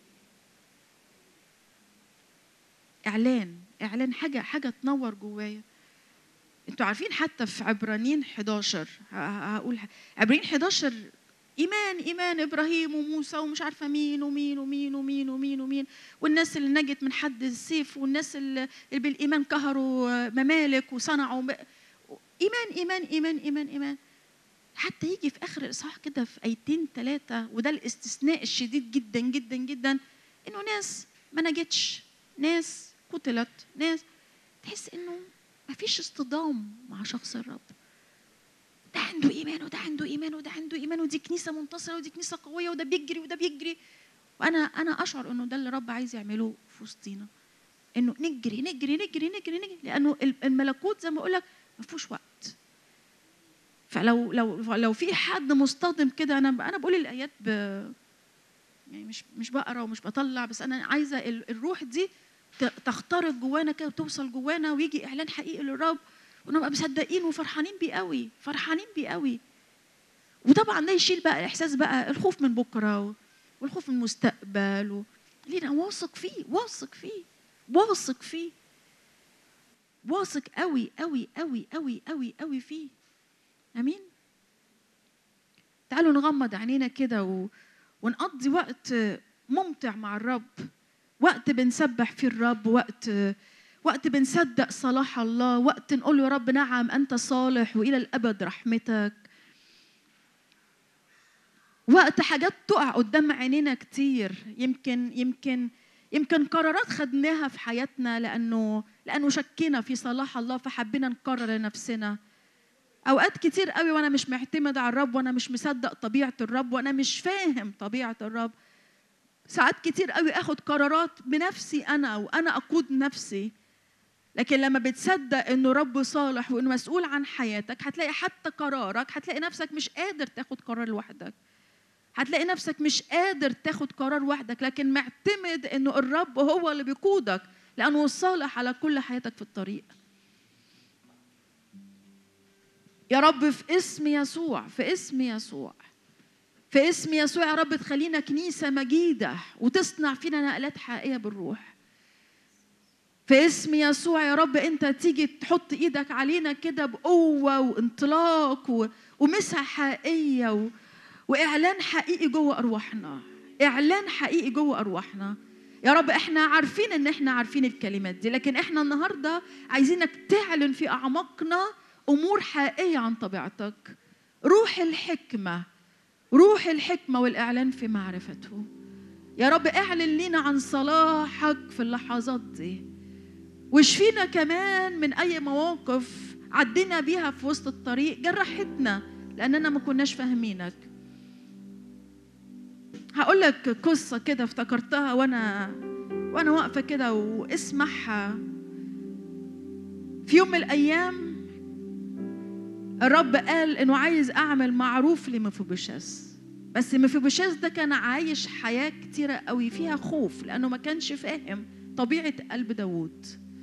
اعلان اعلان حاجه حاجه تنور جوايا انتوا عارفين حتى في عبرانيين 11 ه- ه- هقول ح- عبرانيين 11 ايمان ايمان ابراهيم وموسى ومش عارفه مين ومين ومين ومين ومين ومين والناس اللي نجت من حد السيف والناس اللي اللي بالايمان قهروا ممالك وصنعوا م- ايمان ايمان ايمان ايمان ايمان حتى يجي في اخر الاصحاح كده في ايتين ثلاثه وده الاستثناء الشديد جدا جدا جدا انه ناس ما نجتش ناس قتلت ناس تحس انه ما فيش اصطدام مع شخص الرب ده عنده ايمان وده عنده ايمان وده عنده ايمان ودي كنيسه منتصره ودي كنيسه قويه وده بيجري وده بيجري وانا انا اشعر انه ده اللي الرب عايز يعمله في وسطينا انه نجري نجري نجري نجري نجري لانه الملكوت زي ما اقول لك ما فيهوش وقت فلو لو لو في حد مصطدم كده انا انا بقول الايات ب يعني مش مش بقرا ومش بطلع بس انا عايزه ال- الروح دي ت- تخترق جوانا كده وتوصل جوانا ويجي اعلان حقيقي للرب ونبقى مصدقين وفرحانين بيه قوي فرحانين بيه قوي وطبعا ده يشيل بقى الاحساس بقى الخوف من بكره و- والخوف من المستقبل و... لينا واثق فيه واثق فيه واثق فيه واثق قوي قوي قوي قوي قوي قوي فيه امين تعالوا نغمض عينينا كده و... ونقضي وقت ممتع مع الرب وقت بنسبح فيه الرب وقت وقت بنصدق صلاح الله وقت نقول له يا رب نعم انت صالح والى الابد رحمتك وقت حاجات تقع قدام عينينا كتير يمكن يمكن يمكن قرارات خدناها في حياتنا لانه لانه شكينا في صلاح الله فحبينا نقرر لنفسنا اوقات كتير قوي وانا مش معتمد على الرب وانا مش مصدق طبيعه الرب وانا مش فاهم طبيعه الرب ساعات كتير قوي اخد قرارات بنفسي انا وانا اقود نفسي لكن لما بتصدق انه رب صالح وانه مسؤول عن حياتك هتلاقي حتى قرارك هتلاقي نفسك مش قادر تاخد قرار لوحدك هتلاقي نفسك مش قادر تاخد قرار وحدك لكن معتمد انه الرب هو اللي بيقودك لانه صالح على كل حياتك في الطريق يا رب في اسم يسوع في اسم يسوع في اسم يسوع يا رب تخلينا كنيسة مجيدة وتصنع فينا نقلات حقيقية بالروح في اسم يسوع يا رب انت تيجي تحط ايدك علينا كده بقوة وانطلاق و... ومسحة حقيقية و... واعلان حقيقي جوه ارواحنا اعلان حقيقي جوه ارواحنا يا رب احنا عارفين ان احنا عارفين الكلمات دي لكن احنا النهارده عايزينك تعلن في اعماقنا امور حقيقيه عن طبيعتك روح الحكمه روح الحكمه والاعلان في معرفته يا رب اعلن لينا عن صلاحك في اللحظات دي واشفينا كمان من اي مواقف عدينا بيها في وسط الطريق جرحتنا لاننا ما كناش فاهمينك هقول لك قصه كده افتكرتها وانا وانا واقفه كده واسمعها في يوم من الايام الرب قال انه عايز اعمل معروف لمفيبوشاس بس مفيبوشاس ده كان عايش حياه كتيره قوي فيها خوف لانه ما كانش فاهم طبيعه قلب داوود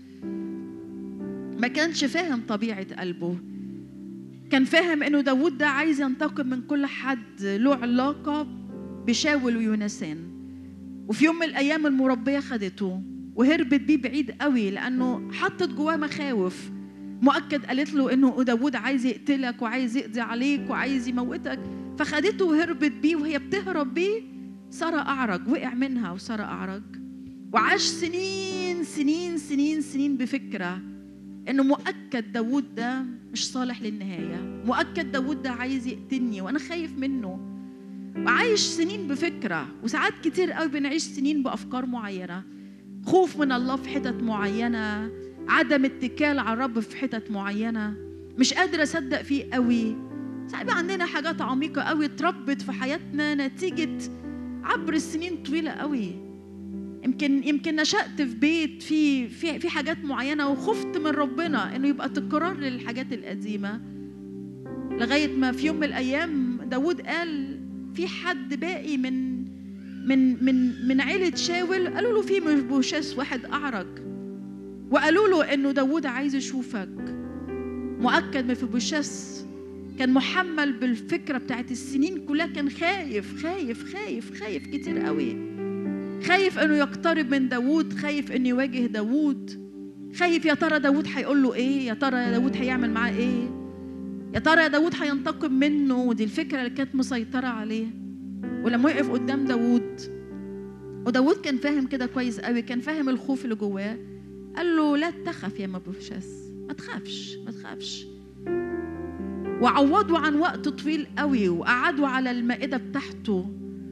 ما كانش فاهم طبيعه قلبه كان فاهم انه داوود ده عايز ينتقم من كل حد له علاقه بشاول ويونسان وفي يوم من الايام المربيه خدته وهربت بيه بعيد قوي لانه حطت جواه مخاوف مؤكد قالت له انه داوود عايز يقتلك وعايز يقضي عليك وعايز يموتك فخدته وهربت بيه وهي بتهرب بيه سارة أعرج وقع منها وسارة أعرج وعاش سنين سنين سنين سنين بفكرة إنه مؤكد داوود ده مش صالح للنهاية مؤكد داوود ده عايز يقتلني وأنا خايف منه وعايش سنين بفكرة وساعات كتير قوي بنعيش سنين بأفكار معينة خوف من الله في حتت معينة عدم اتكال على الرب في حتت معينة مش قادرة أصدق فيه قوي ساعات بقى عندنا حاجات عميقة قوي اتربت في حياتنا نتيجة عبر السنين طويلة قوي يمكن يمكن نشأت في بيت في في في حاجات معينة وخفت من ربنا إنه يبقى تكرار للحاجات القديمة لغاية ما في يوم من الأيام داوود قال في حد باقي من من من من عيلة شاول قالوا له في مبوشاس واحد أعرج وقالوا له إنه داوود عايز يشوفك مؤكد مفيبوشاس كان محمل بالفكرة بتاعت السنين كلها كان خايف خايف خايف خايف كتير قوي خايف انه يقترب من داوود خايف انه يواجه داوود خايف يا ترى داوود هيقول له ايه يا ترى يا داوود هيعمل معاه ايه يا ترى يا داوود هينتقم منه ودي الفكرة اللي كانت مسيطرة عليه ولما وقف قدام داوود وداوود كان فاهم كده كويس قوي كان فاهم الخوف اللي جواه قال له لا تخف يا مبوشاس ما تخافش ما تخافش وعوضوا عن وقت طويل قوي وقعدوا على المائدة بتاعته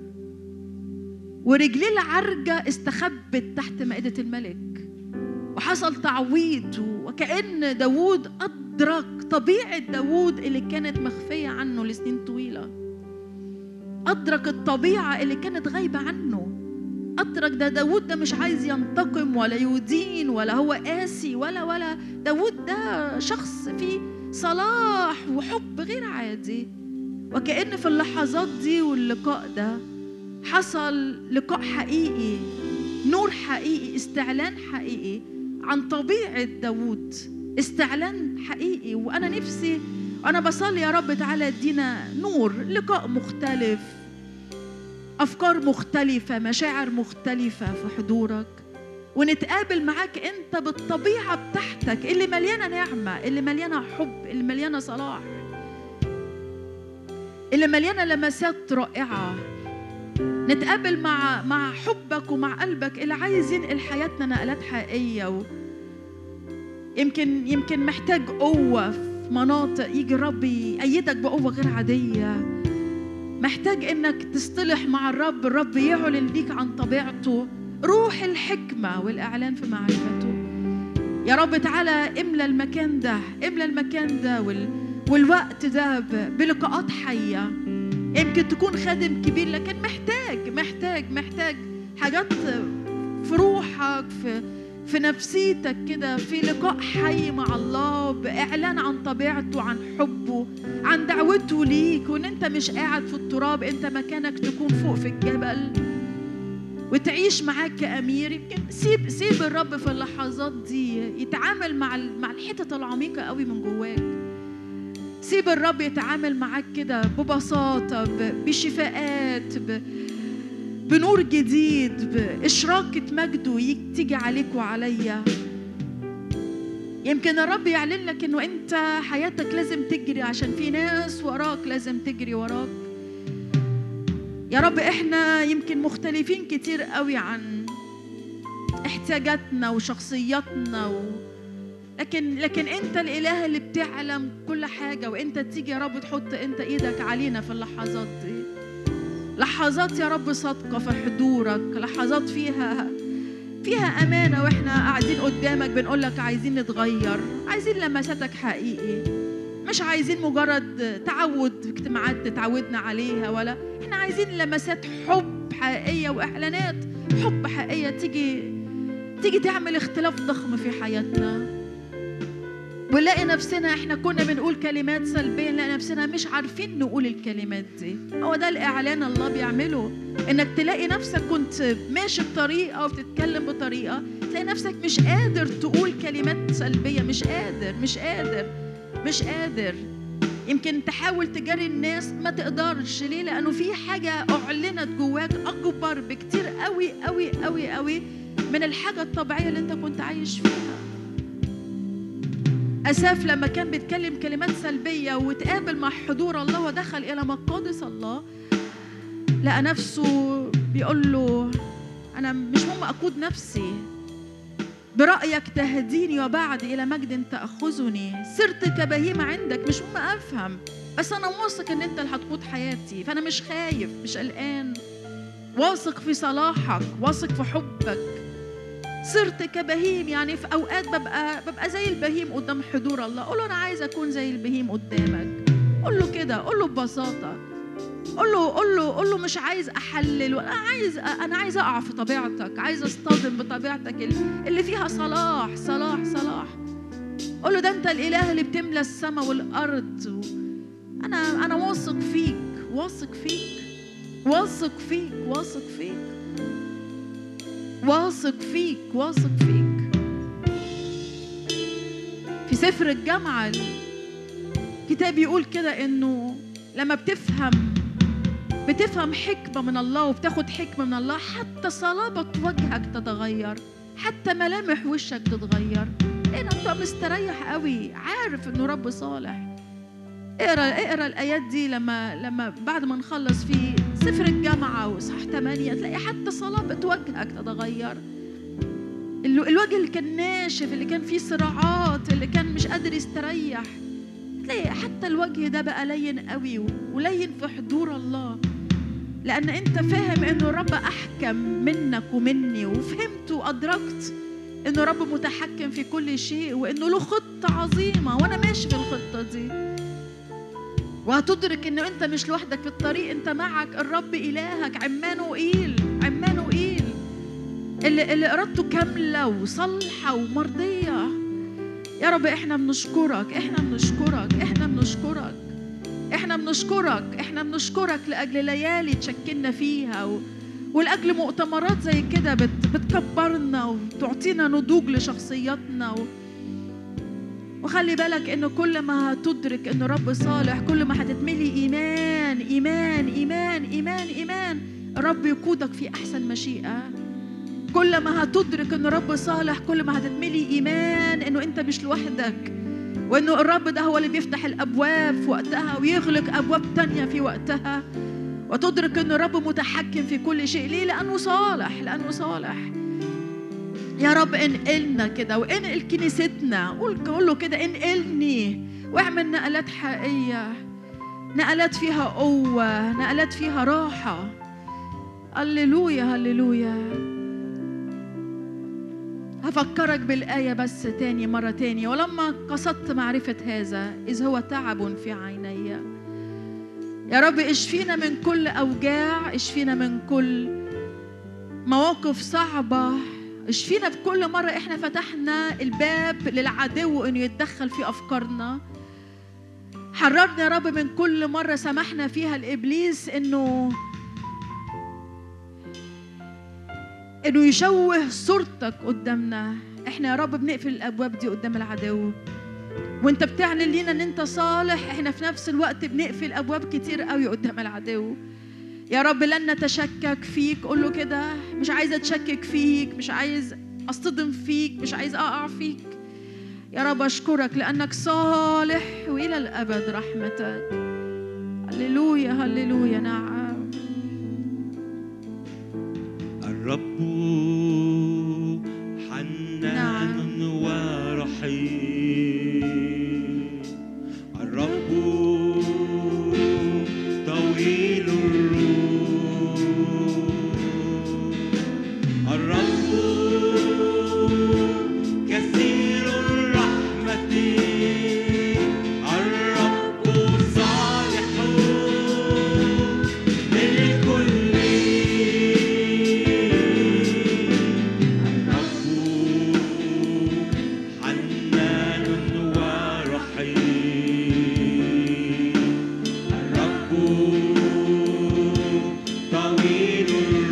ورجليه العرجة استخبت تحت مائدة الملك وحصل تعويض وكأن داوود أدرك طبيعة داوود اللي كانت مخفية عنه لسنين طويلة أدرك الطبيعة اللي كانت غايبة عنه أدرك ده داوود ده مش عايز ينتقم ولا يدين ولا هو قاسي ولا ولا داوود ده شخص فيه صلاح وحب غير عادي وكأن في اللحظات دي واللقاء ده حصل لقاء حقيقي نور حقيقي استعلان حقيقي عن طبيعة داوود استعلان حقيقي وأنا نفسي أنا بصلي يا رب تعالى ادينا نور لقاء مختلف أفكار مختلفة مشاعر مختلفة في حضورك ونتقابل معاك انت بالطبيعه بتاعتك اللي مليانه نعمه اللي مليانه حب اللي مليانه صلاح اللي مليانه لمسات رائعه نتقابل مع مع حبك ومع قلبك اللي عايز ينقل حياتنا نقلات حقيقيه و يمكن يمكن محتاج قوه في مناطق يجي الرب يأيدك بقوه غير عاديه محتاج انك تصطلح مع الرب الرب يعلن ليك عن طبيعته روح الحكمة والإعلان في معرفته يا رب تعالى املى المكان ده املى المكان ده وال... والوقت ده ب... بلقاءات حية يمكن تكون خادم كبير لكن محتاج محتاج محتاج حاجات في روحك في في نفسيتك كده في لقاء حي مع الله بإعلان عن طبيعته عن حبه عن دعوته ليك وإن أنت مش قاعد في التراب أنت مكانك تكون فوق في الجبل وتعيش معاك كأمير يمكن سيب سيب الرب في اللحظات دي يتعامل مع مع الحتت العميقة قوي من جواك سيب الرب يتعامل معاك كده ببساطة بشفاءات بنور جديد بإشراقة مجده تيجي عليك وعليا يمكن الرب يعلن لك انه انت حياتك لازم تجري عشان في ناس وراك لازم تجري وراك يا رب احنا يمكن مختلفين كتير قوي عن احتياجاتنا وشخصياتنا و... لكن لكن انت الاله اللي بتعلم كل حاجه وانت تيجي يا رب تحط انت ايدك علينا في اللحظات دي لحظات يا رب صادقه في حضورك لحظات فيها فيها امانه واحنا قاعدين قدامك بنقول لك عايزين نتغير عايزين لمساتك حقيقي مش عايزين مجرد تعود اجتماعات تعودنا عليها ولا احنا عايزين لمسات حب حقيقيه واعلانات حب حقيقيه تيجي تيجي تعمل اختلاف ضخم في حياتنا ونلاقي نفسنا احنا كنا بنقول كلمات سلبيه نلاقي نفسنا مش عارفين نقول الكلمات دي هو ده الاعلان الله بيعمله انك تلاقي نفسك كنت ماشي بطريقه وبتتكلم بطريقه تلاقي نفسك مش قادر تقول كلمات سلبيه مش قادر مش قادر مش قادر يمكن تحاول تجاري الناس ما تقدرش ليه لانه في حاجه اعلنت جواك اكبر بكتير قوي قوي قوي قوي من الحاجه الطبيعيه اللي انت كنت عايش فيها أساف لما كان بيتكلم كلمات سلبية وتقابل مع حضور الله ودخل إلى مقادس الله لقى نفسه بيقول له أنا مش مهم أقود نفسي برأيك تهديني وبعد إلى مجد تأخذني صرت كبهيمة عندك مش مهم أفهم بس أنا واثق إن أنت اللي هتقود حياتي فأنا مش خايف مش قلقان واثق في صلاحك واثق في حبك صرت كبهيم يعني في اوقات ببقى ببقى زي البهيم قدام حضور الله قول له انا عايز اكون زي البهيم قدامك قول له كده قول له ببساطه قول له قول له قول له مش عايز احلل انا عايز انا عايز اقع في طبيعتك عايز اصطدم بطبيعتك اللي فيها صلاح صلاح صلاح قول له ده انت الاله اللي بتملى السماء والارض انا انا واثق فيك واثق فيك واثق فيك واثق فيك واثق فيك واثق فيك في سفر الجامعة الكتاب يقول كده انه لما بتفهم بتفهم حكمة من الله وبتاخد حكمة من الله حتى صلابة وجهك تتغير حتى ملامح وشك تتغير لأن أنت مستريح قوي عارف إنه رب صالح اقرا اقرا الآيات دي لما لما بعد ما نخلص في سفر الجامعة وصح 8 تلاقي حتى صلابة وجهك تتغير الوجه اللي كان ناشف اللي كان فيه صراعات اللي كان مش قادر يستريح تلاقي حتى الوجه ده بقى لين قوي ولين في حضور الله لأن أنت فاهم إنه الرب أحكم منك ومني وفهمت وأدركت إنه رب متحكم في كل شيء وإنه له خطة عظيمة وأنا ماشي في الخطة دي وهتدرك انه انت مش لوحدك في الطريق انت معك الرب الهك عمانوئيل عمانوئيل اللي, اللي ارادته كامله وصالحه ومرضيه يا رب احنا بنشكرك احنا بنشكرك احنا بنشكرك احنا بنشكرك احنا بنشكرك لاجل ليالي تشكلنا فيها و... ولاجل مؤتمرات زي كده بت... بتكبرنا وتعطينا نضوج لشخصياتنا و... وخلي بالك انه كل ما هتدرك انه رب صالح كل ما هتتملي ايمان ايمان ايمان ايمان ايمان الرب يقودك في احسن مشيئه كل ما هتدرك انه رب صالح كل ما هتتملي ايمان انه انت مش لوحدك وانه الرب ده هو اللي بيفتح الابواب في وقتها ويغلق ابواب تانية في وقتها وتدرك انه الرب متحكم في كل شيء ليه لانه صالح لانه صالح يا رب انقلنا كده وانقل كنيستنا قول قول له كده انقلني واعمل نقلات حقيقيه نقلات فيها قوه نقلات فيها راحه هللويا هللويا هفكرك بالآية بس تاني مرة تاني ولما قصدت معرفة هذا إذ هو تعب في عيني يا رب اشفينا من كل أوجاع اشفينا من كل مواقف صعبة اشفينا بكل مرة احنا فتحنا الباب للعدو انه يتدخل في افكارنا حررنا يا رب من كل مرة سمحنا فيها لإبليس انه انه يشوه صورتك قدامنا احنا يا رب بنقفل الابواب دي قدام العدو وانت بتعلن لينا ان انت صالح احنا في نفس الوقت بنقفل ابواب كتير قوي قدام العدو يا رب لن نتشكك فيك قول له كده مش عايزه اتشكك فيك مش عايز اصطدم فيك مش عايز اقع فيك يا رب اشكرك لانك صالح والى الابد رحمتك هللويا هللويا نعم الرب حنان ورحيم الرب طويل الروح الرب كثير الرحمة الرب صالح للكل الرب حنان ورحيم الرب طويل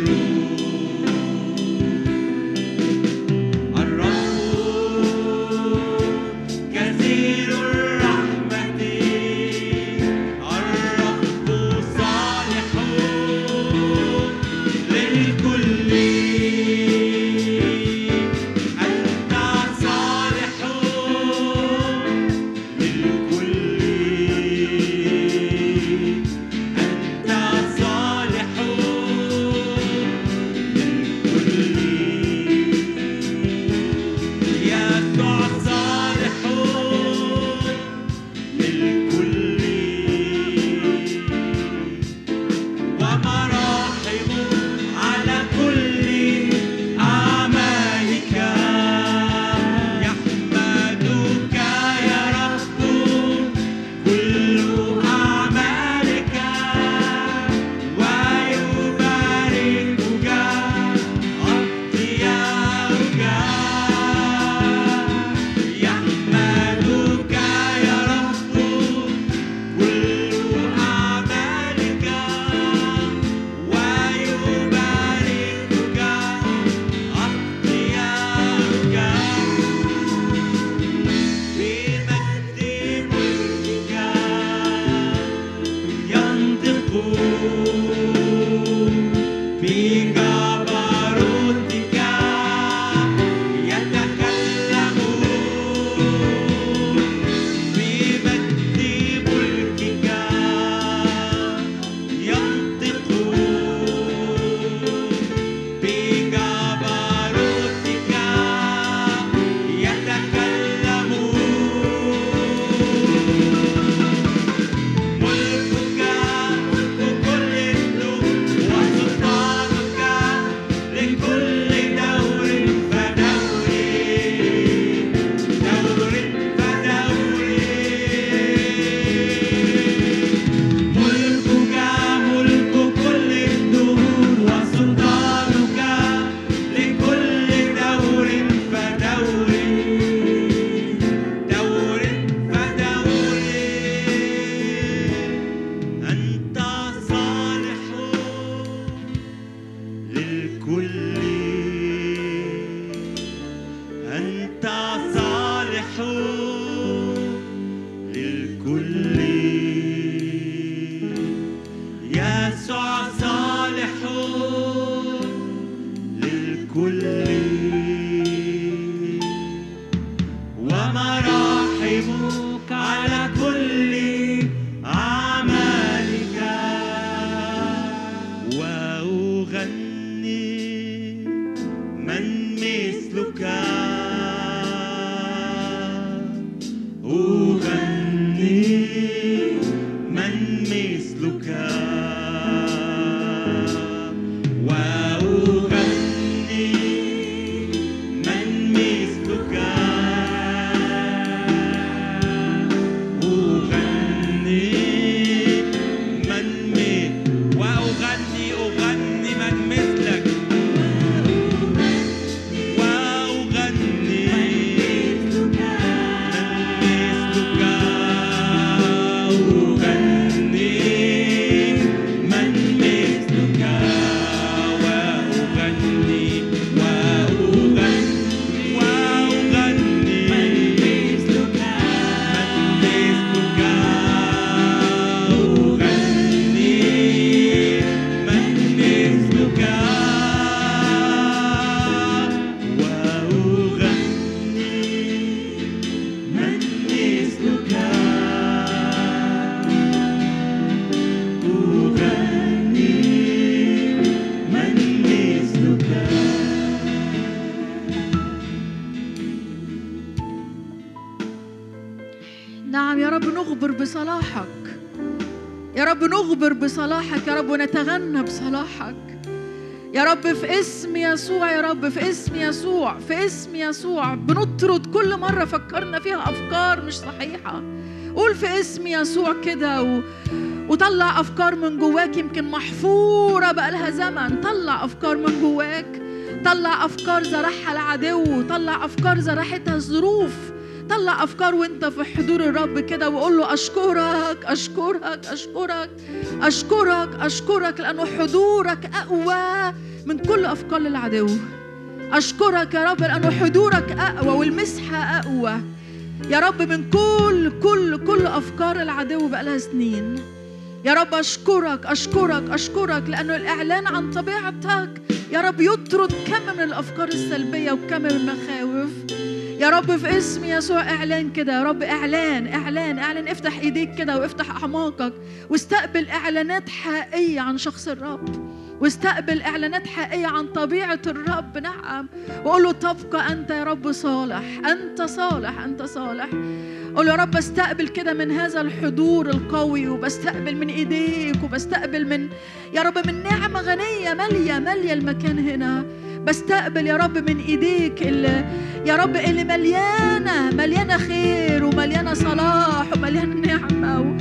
الروح الرب كثير الرحمة الرب صالح للكل أنت صالح للكل أنت صالح للكل يسوع صالح للكل ومراحم على كل أعمالك يحمدك يا رب كل أعمالك ويباركك أطيارك يحمدك يا رب كل أعمالك ويباركك أطيارك بمجد ملكك ينطقون بجبروتك يتكلمون بمجد ملكك ينطقون بجبروتك يتكلمون ملكك ملك كل ملوك وسلطانك لكل دور فدور دور فدور ملكك ملك كل الدهور وسلطانك لكل دور فدور دور فدور أنت صالح للكل أنت صالح للكل يسوع صالح للكل ومراحمك على كل أعمالك وأغني من مثلك أغني من مثلك نخبر بصلاحك يا رب نخبر بصلاحك يا رب ونتغنى بصلاحك يا رب في اسم يسوع يا رب في اسم يسوع في اسم يسوع بنطرد كل مرة فكرنا فيها أفكار مش صحيحة قول في اسم يسوع كده و... وطلع أفكار من جواك يمكن محفورة بقالها زمن طلع أفكار من جواك طلع أفكار زرعها العدو طلع أفكار زرعتها الظروف طلع أفكار وانت في حضور الرب كده وقول له أشكرك أشكرك أشكرك أشكرك أشكرك لأنه حضورك أقوى من كل أفكار العدو أشكرك يا رب لأنه حضورك أقوى والمسحة أقوى يا رب من كل كل كل أفكار العدو بقالها سنين يا رب أشكرك أشكرك أشكرك لأنه الإعلان عن طبيعتك يا رب يطرد كم من الأفكار السلبية وكم من المخاوف يا رب في اسم يسوع اعلان كده يا رب اعلان اعلان اعلان افتح ايديك كده وافتح اعماقك واستقبل اعلانات حقيقيه عن شخص الرب واستقبل اعلانات حقيقيه عن طبيعه الرب نعم وقول له تبقى انت يا رب صالح انت صالح انت صالح قول يا رب استقبل كده من هذا الحضور القوي وبستقبل من ايديك وبستقبل من يا رب من نعمه غنيه ماليه ماليه المكان هنا بستقبل يا رب من ايديك اللي يا رب اللي مليانه مليانه خير ومليانه صلاح ومليانه نعمه و...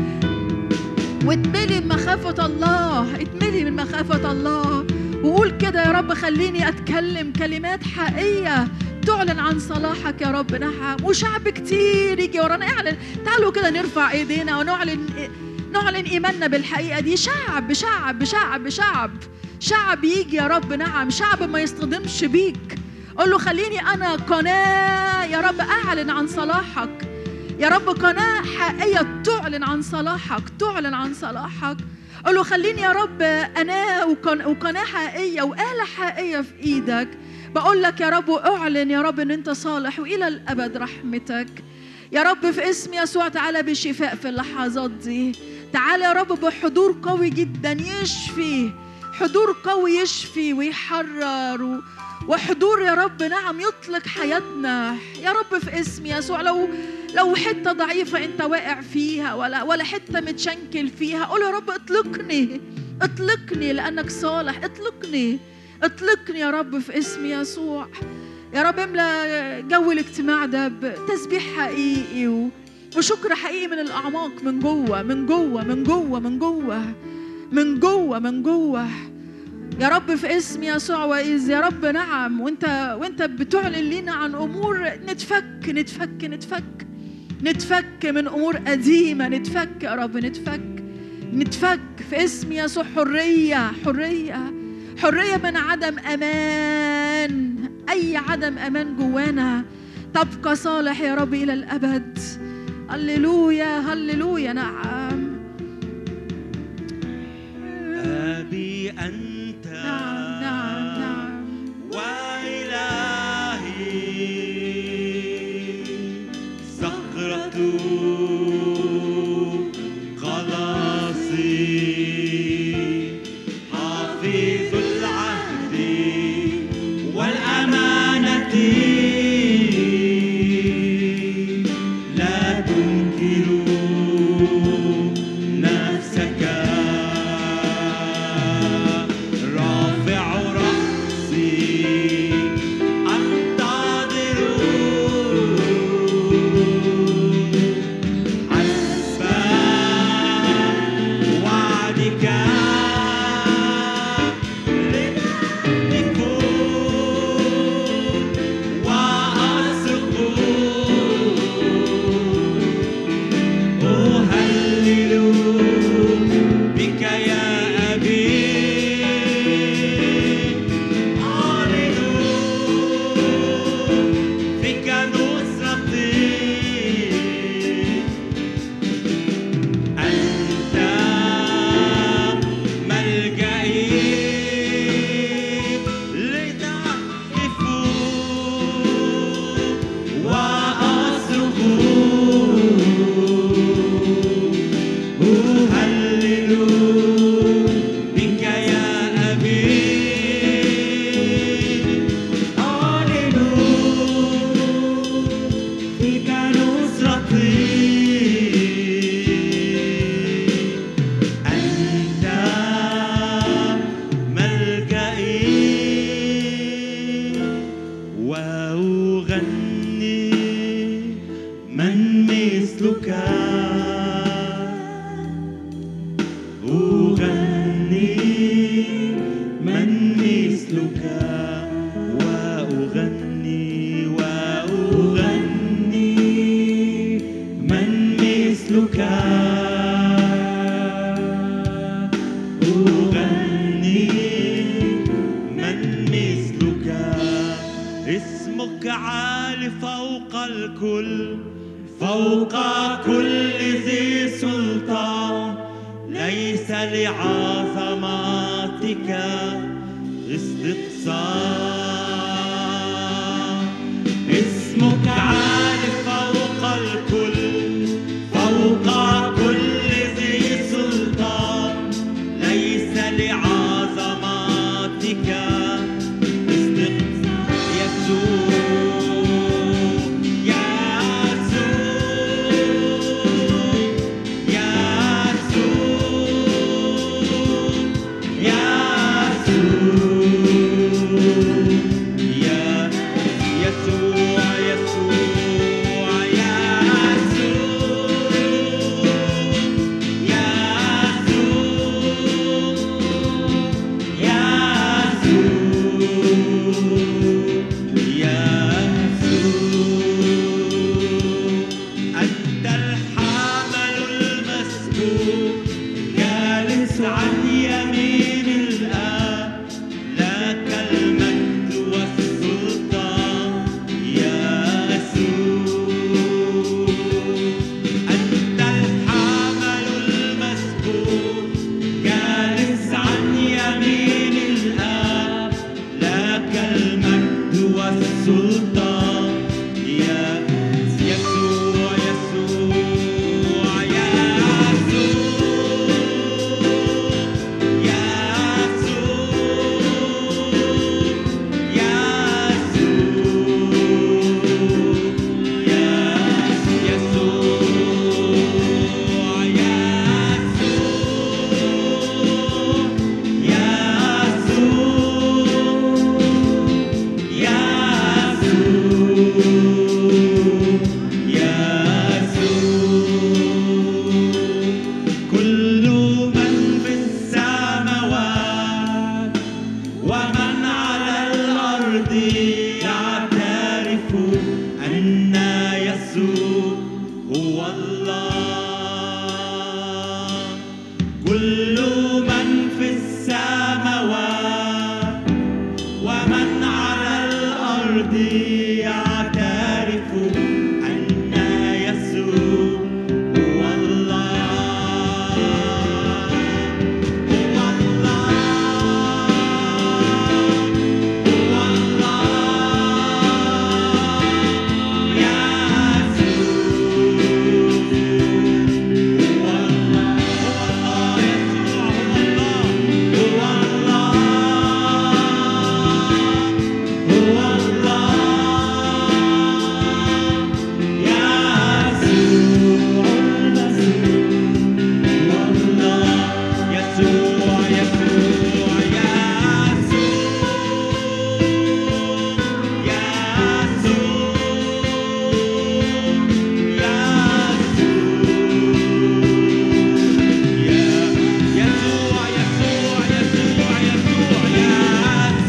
واتملي بمخافه الله اتملي من مخافه الله وقول كده يا رب خليني اتكلم كلمات حقيقيه تعلن عن صلاحك يا رب نعم وشعب كتير يجي ورانا اعلن تعالوا كده نرفع ايدينا ونعلن نعلن ايماننا بالحقيقه دي شعب شعب شعب شعب شعب يجي يا رب نعم شعب ما يصطدمش بيك قول له خليني انا قناه يا رب اعلن عن صلاحك يا رب قناه حقيقيه تعلن عن صلاحك تعلن عن صلاحك قول له خليني يا رب انا وقن- وقناه حقيقيه واله حقيقيه في ايدك بقول لك يا رب اعلن يا رب ان انت صالح والى الابد رحمتك يا رب في اسم يسوع تعالى بشفاء في اللحظات دي تعالى يا رب بحضور قوي جدا يشفي حضور قوي يشفي ويحرر و... وحضور يا رب نعم يطلق حياتنا يا رب في اسم يسوع لو لو حته ضعيفه انت واقع فيها ولا ولا حته متشنكل فيها قول يا رب اطلقني اطلقني لانك صالح اطلقني اطلقني يا رب في اسم يسوع يا رب املى جو الاجتماع ده بتسبيح حقيقي و... وشكر حقيقي من الاعماق من جوه من جوه من جوه من جوه من جوه من جوه يا رب في اسم يسوع وإذ يا رب نعم وانت وانت بتعلن لنا عن امور نتفك نتفك نتفك نتفك من امور قديمه نتفك يا رب نتفك نتفك في اسم يسوع حريه حريه حريه من عدم امان اي عدم امان جوانا تبقى صالح يا رب الى الابد هللويا هللويا نعم أبي أنت نعم نعم نعم وإلهي صخرة خلاصي حافظ العهد والأمانة لا تنكر نفسك رافع رأسي أنتظر حسب وعدك لنهتف وأصرخ أهلل بك يا أبي أعلن فيك نصرتي أنت ملجئي لتقف وأصرخ أهلل بك يا أبي أعلن فيك نصرتي الكل فوق كل ذي سلطان ليس لعظمتك استقصاء اسمك عالي فوق الكل فوق كل ذي سلطان ليس لعظمتك استقصاء يسوع يسوع يسوع يسوع يا يسوع يسوع أنت الحامل المسكوب جالس عن يمين الآب لك المجد والسلطان يا يسوع أنت الحامل المسكوب جالس عن يمين الآب لك المجد والسلطان يا يسوع يسوع كل من في السماوات ومن على الأرض يعترف أن يسوع هو الله كل من في السماوات ومن على الأرض يعترف أن يسوع هو الله هو الله هو الله يسوع هو الله هو الله يسوع هو الله هو الله يسوع المسيح والله يسوع يسوع يسوع يسوع يسوع يسوع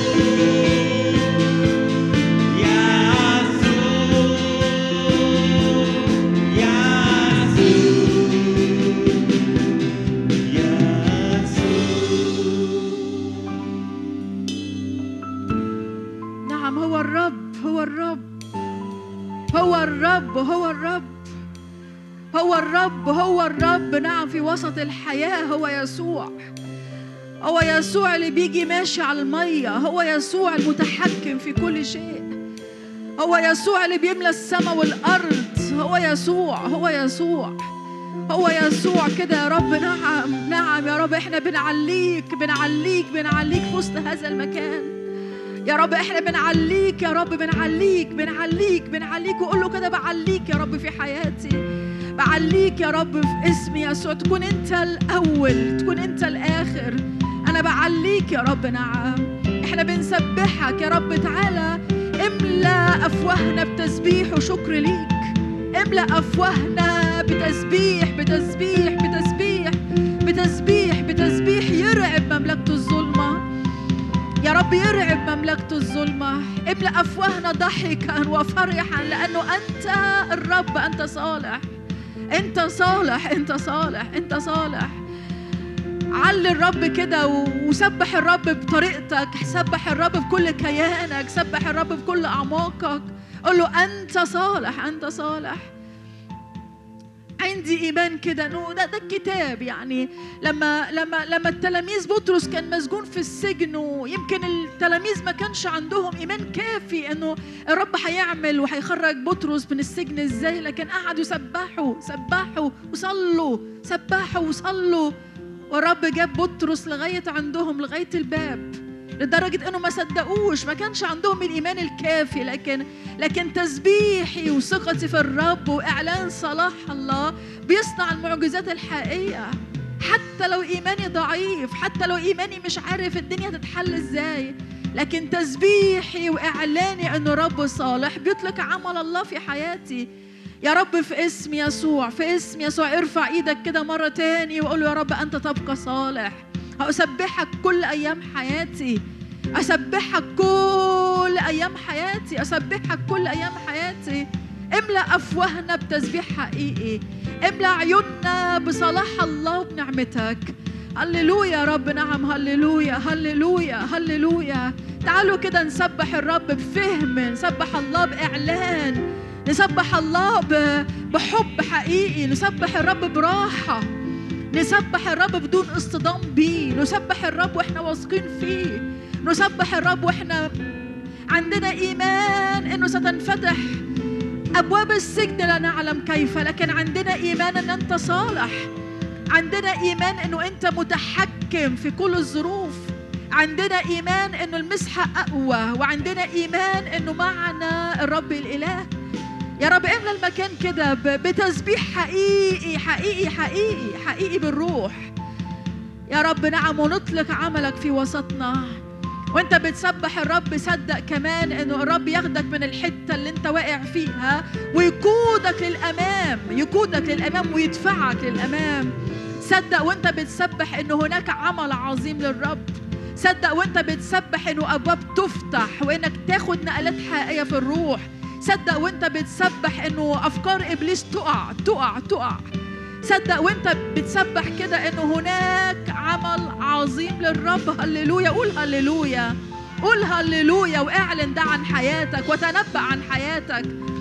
نعم هو الرب هو الرب هو الرب هو الرب هو الرب هو الرب نعم في وسط الحياة هو يسوع هو يسوع اللي بيجي ماشي على المية هو يسوع المتحكم في كل شيء هو يسوع اللي بيملى السماء والأرض هو يسوع هو يسوع هو يسوع كده يا رب نعم نعم يا رب احنا بنعليك بنعليك بنعليك في وسط هذا المكان يا رب احنا بنعليك يا رب بنعليك بنعليك بنعليك وقول له كده بعليك يا رب في حياتي بعليك يا رب في اسم يسوع تكون انت الاول تكون انت الاخر انا بعليك يا رب نعم احنا بنسبحك يا رب تعالى املا افواهنا بتسبيح وشكر ليك املا افواهنا بتسبيح بتسبيح بتسبيح بتسبيح بتسبيح يرعب مملكه الظلمه يا رب يرعب مملكة الظلمة املأ أفواهنا ضحكا وفرحا لأنه أنت الرب أنت صالح أنت صالح أنت صالح أنت صالح علي الرب كده و- وسبح الرب بطريقتك سبح الرب بكل كيانك سبح الرب بكل أعماقك قول له انت صالح انت صالح عندي ايمان كده انه ده ده الكتاب يعني لما لما لما التلاميذ بطرس كان مسجون في السجن ويمكن التلاميذ ما كانش عندهم ايمان كافي انه الرب هيعمل وهيخرج بطرس من السجن ازاي لكن قعدوا يسبحوا سبحوا وصلوا سبحوا وصلوا والرب جاب بطرس لغايه عندهم لغايه الباب لدرجة انه ما صدقوش ما كانش عندهم الايمان الكافي لكن لكن تسبيحي وثقتي في الرب واعلان صلاح الله بيصنع المعجزات الحقيقية حتى لو ايماني ضعيف حتى لو ايماني مش عارف الدنيا تتحل ازاي لكن تسبيحي واعلاني انه رب صالح بيطلق عمل الله في حياتي يا رب في اسم يسوع في اسم يسوع ارفع ايدك كده مرة تاني وقول له يا رب انت تبقى صالح أسبحك كل أيام حياتي أسبحك كل أيام حياتي أسبحك كل أيام حياتي املأ أفواهنا بتسبيح حقيقي املأ عيوننا بصلاح الله وبنعمتك هللويا يا رب نعم هللويا هللويا هللويا تعالوا كده نسبح الرب بفهم نسبح الله بإعلان نسبح الله ب- بحب حقيقي نسبح الرب براحة نسبح الرب بدون اصطدام بيه نسبح الرب واحنا واثقين فيه نسبح الرب واحنا عندنا ايمان انه ستنفتح ابواب السجن لا نعلم كيف لكن عندنا ايمان ان انت صالح عندنا ايمان انه انت متحكم في كل الظروف عندنا ايمان انه المسحه اقوى وعندنا ايمان انه معنا الرب الاله يا رب املى المكان كده ب- بتسبيح حقيقي حقيقي حقيقي حقيقي بالروح يا رب نعم ونطلق عملك في وسطنا وانت بتسبح الرب صدق كمان انه الرب ياخدك من الحته اللي انت واقع فيها ويقودك للامام يقودك للامام ويدفعك للامام صدق وانت بتسبح انه هناك عمل عظيم للرب صدق وانت بتسبح انه ابواب تفتح وانك تاخد نقلات حقيقيه في الروح صدق وانت بتسبح انه افكار ابليس تقع تقع تقع صدق وانت بتسبح كده انه هناك عمل عظيم للرب هللويا قول هللويا قول هللويا واعلن ده عن حياتك وتنبأ عن حياتك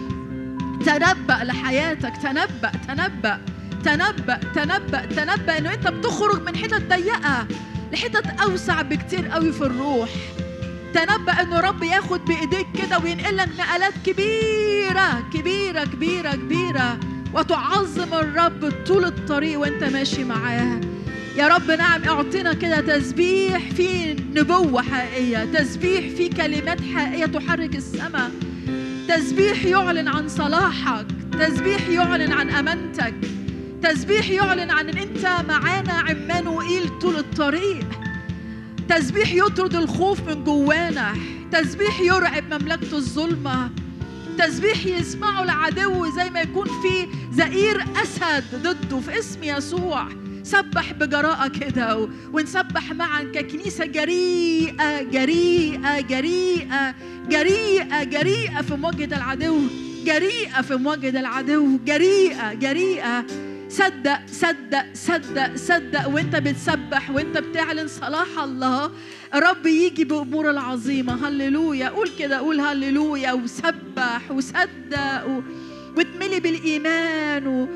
تنبأ لحياتك تنبأ تنبأ تنبأ تنبأ تنبأ انه انت بتخرج من حتت ضيقة لحتت اوسع بكتير قوي في الروح تنبأ انه رب ياخد بايديك كده وينقلك نقلات كبيرة كبيرة كبيرة كبيرة وتعظم الرب طول الطريق وانت ماشي معاه يا رب نعم اعطينا كده تسبيح في نبوة حقيقية تسبيح في كلمات حقيقية تحرك السماء تسبيح يعلن عن صلاحك تسبيح يعلن عن امانتك تسبيح يعلن عن ان انت معانا عمانوئيل طول الطريق تسبيح يطرد الخوف من جوانا تسبيح يرعب مملكة الظلمة تسبيح يسمعه العدو زي ما يكون في زئير أسد ضده في اسم يسوع سبح بجراءة كده و- ونسبح معا ككنيسة جريئة جريئة جريئة جريئة جريئة في مواجهة العدو جريئة في مواجهة العدو جريئة جريئة صدق صدق صدق صدق وانت بتسبح وانت بتعلن صلاح الله الرب يجي بأمور العظيمة هللويا قول كده قول هللويا وسبح وصدق و... واتملي بالإيمان و...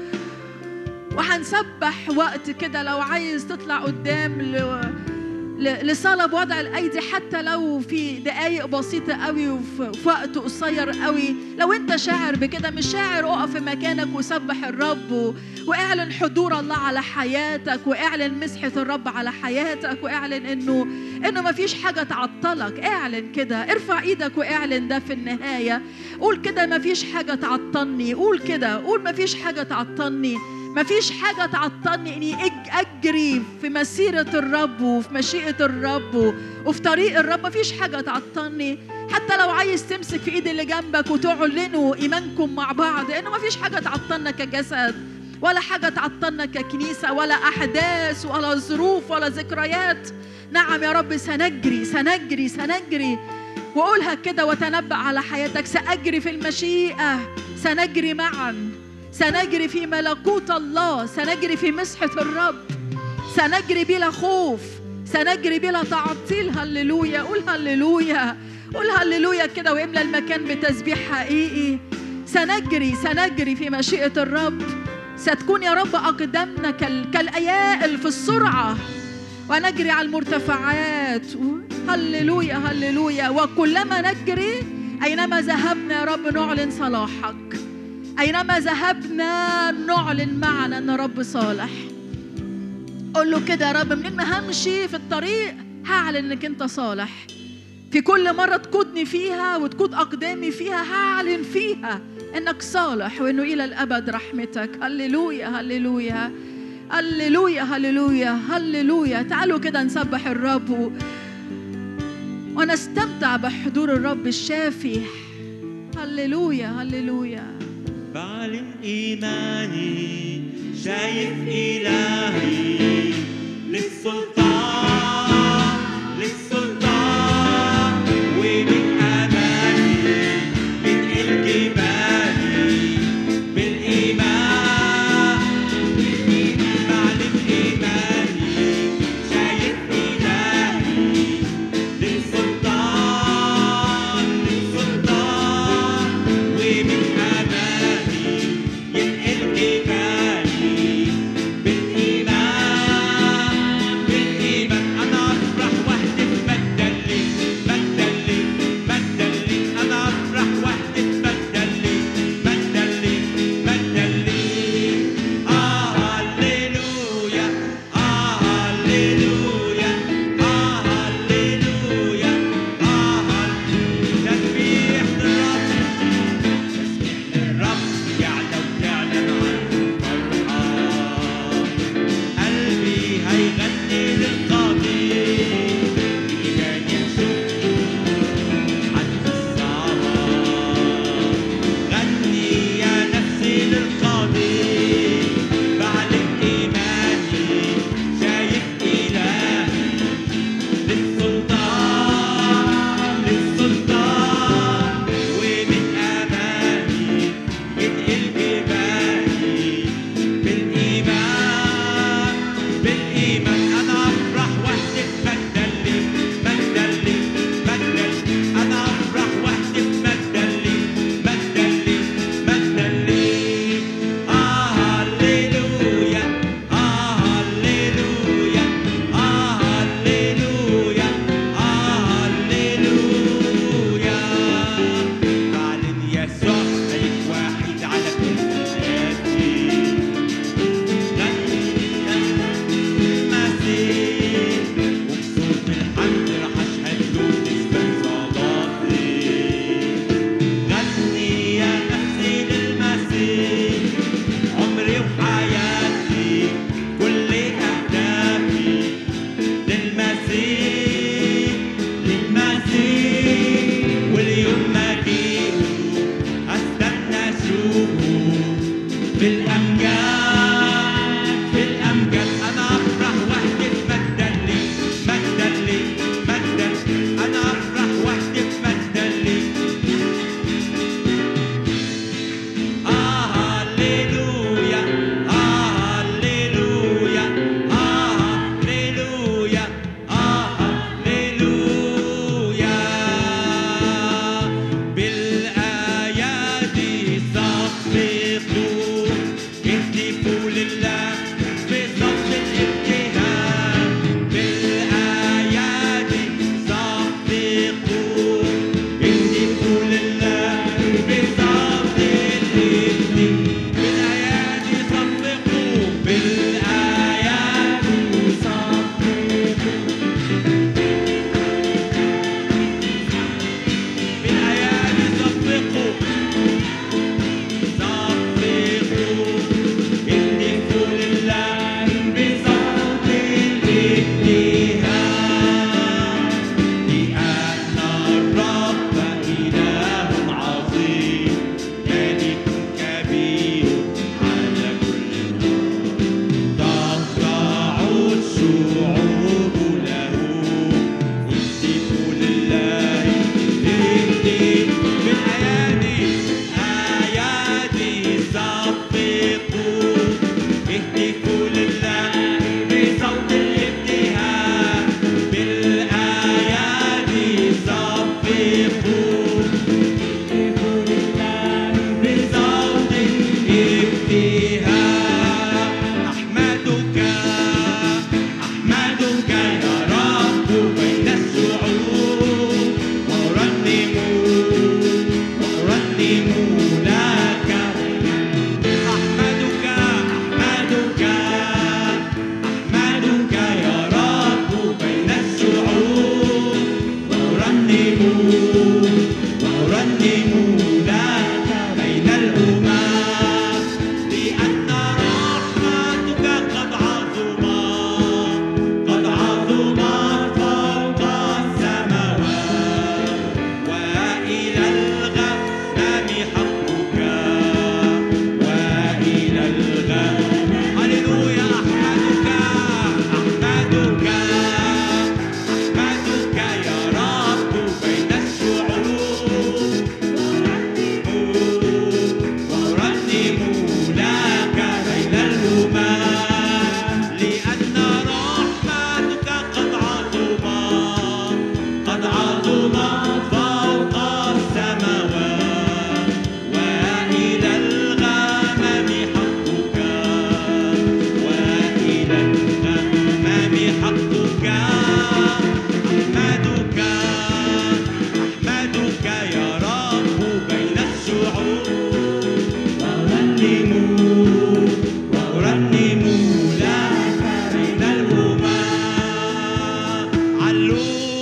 وهنسبح وقت كده لو عايز تطلع قدام ل... ل- لصلاة بوضع الأيدي حتى لو في دقايق بسيطة قوي وفي في وقت قصير قوي لو أنت شاعر بكده مش شاعر اقف في مكانك وسبح الرب و... واعلن حضور الله على حياتك واعلن مسحة الرب على حياتك واعلن إنه إنه مفيش حاجة تعطلك اعلن كده ارفع إيدك واعلن ده في النهاية قول كده مفيش حاجة تعطلني قول كده قول مفيش حاجة تعطلني مفيش حاجة تعطلني إني أج- أجري في مسيرة الرب وفي مشيئة الرب وفي طريق الرب مفيش حاجة تعطلني حتى لو عايز تمسك في إيد اللي جنبك وتعلنوا إيمانكم مع بعض إنه مفيش حاجة تعطلنا كجسد ولا حاجة تعطلنا ككنيسة ولا أحداث ولا ظروف ولا ذكريات نعم يا رب سنجري سنجري سنجري وقولها كده وتنبأ على حياتك سأجري في المشيئة سنجري معا سنجري في ملكوت الله سنجري في مسحة الرب سنجري بلا خوف سنجري بلا تعطيل هللويا قول هللويا قول هللويا كده واملى المكان بتسبيح حقيقي سنجري سنجري في مشيئة الرب ستكون يا رب أقدامنا كال... كالأيائل في السرعة ونجري على المرتفعات هللويا هللويا وكلما نجري أينما ذهبنا يا رب نعلن صلاحك أينما ذهبنا نعلن معنا أن رب صالح قول له كده يا رب منين ما همشي في الطريق هعلن انك انت صالح في كل مرة تقودني فيها وتقود أقدامي فيها هعلن فيها إنك صالح وإنه إلى الأبد رحمتك هللويا هللويا هللويا هللويا هللويا تعالوا كده نسبح الرب و... ونستمتع بحضور الرب الشافي هللويا هللويا بعلن إيماني شايف إلهي للسلطان للسلطان ومن أماني بنقل جبالي بالإيمان بعلن إيماني شايف إلهي للسلطان للسلطان ومن أمامي ينقل جبالي بالإيمان بالإيمان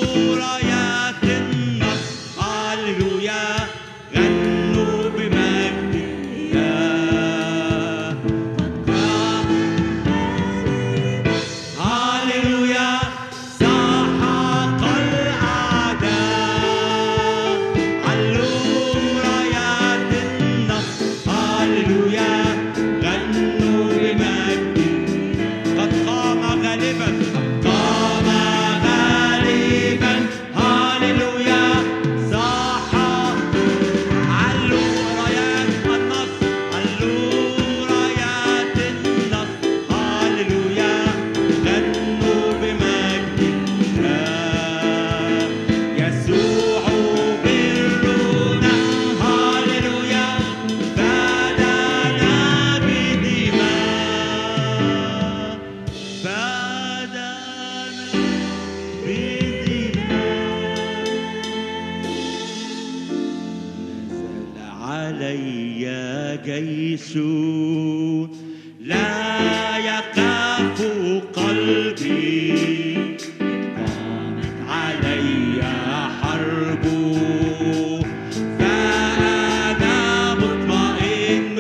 علوا رايات النصر هللويا غنوا بمجد الله هللويا سحق الأعداء علوا رايات النصر هللويا غنوا بمجد قد قام غالبا قام غالبا هللويا صاح علوا رايات النصر علوا رايات النصر هللويا غنوا بمجد الله يسوع برنا هللويا فدانا بدماء فدانا بدماء نزل علي جيش لا يخاف قلبي قامت علي حرب فأنا مطمئن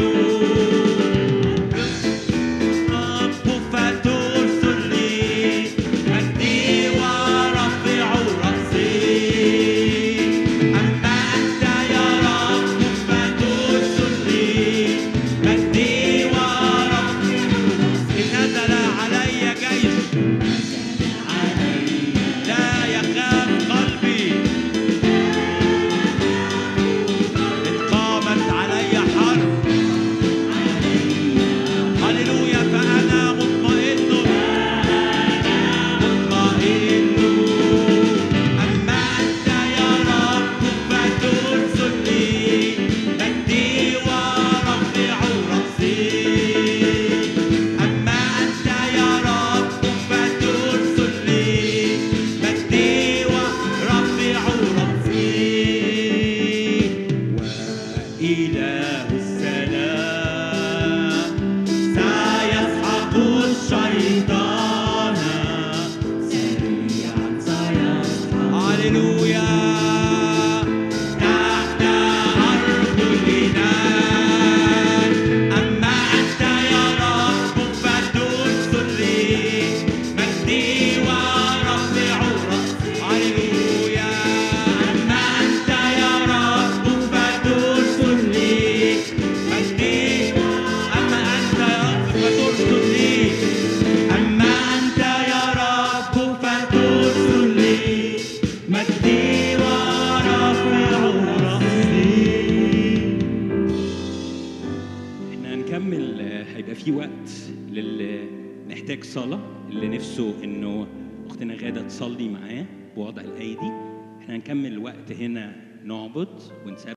رب فترسل لي مجدي ورفع رأسي أما أنت يا رب فترسل لي مجدي ورفع إن نزل علي جيش لا يخاف قلبي إن قامت علي حرب هللويا فأنا مطمئن مطمئن أما أنت يا رب فترسل لي مجدي ورفع رأسي أما أنت يا رب فترسل لي مجدي ورفع رأسي وإله السلام سيسحق الشيطان سريعا سيسحق هللويا تحت أرجلنا أما أنت يا رب فترسل لي مجدي ورفع رأسي هللويا أما أنت يا رب فترسل لي مجدي أما أنت يا رب فترسل لي أما أنت يا رب فترسل لي مجدي ورفع رأسي احنا هنكمل آه، هيبقى في وقت للي محتاج صلاة اللي نفسه انه اختنا غادة تصلي معاه بوضع الايدي احنا هنكمل وقت هنا نعبد ونسبح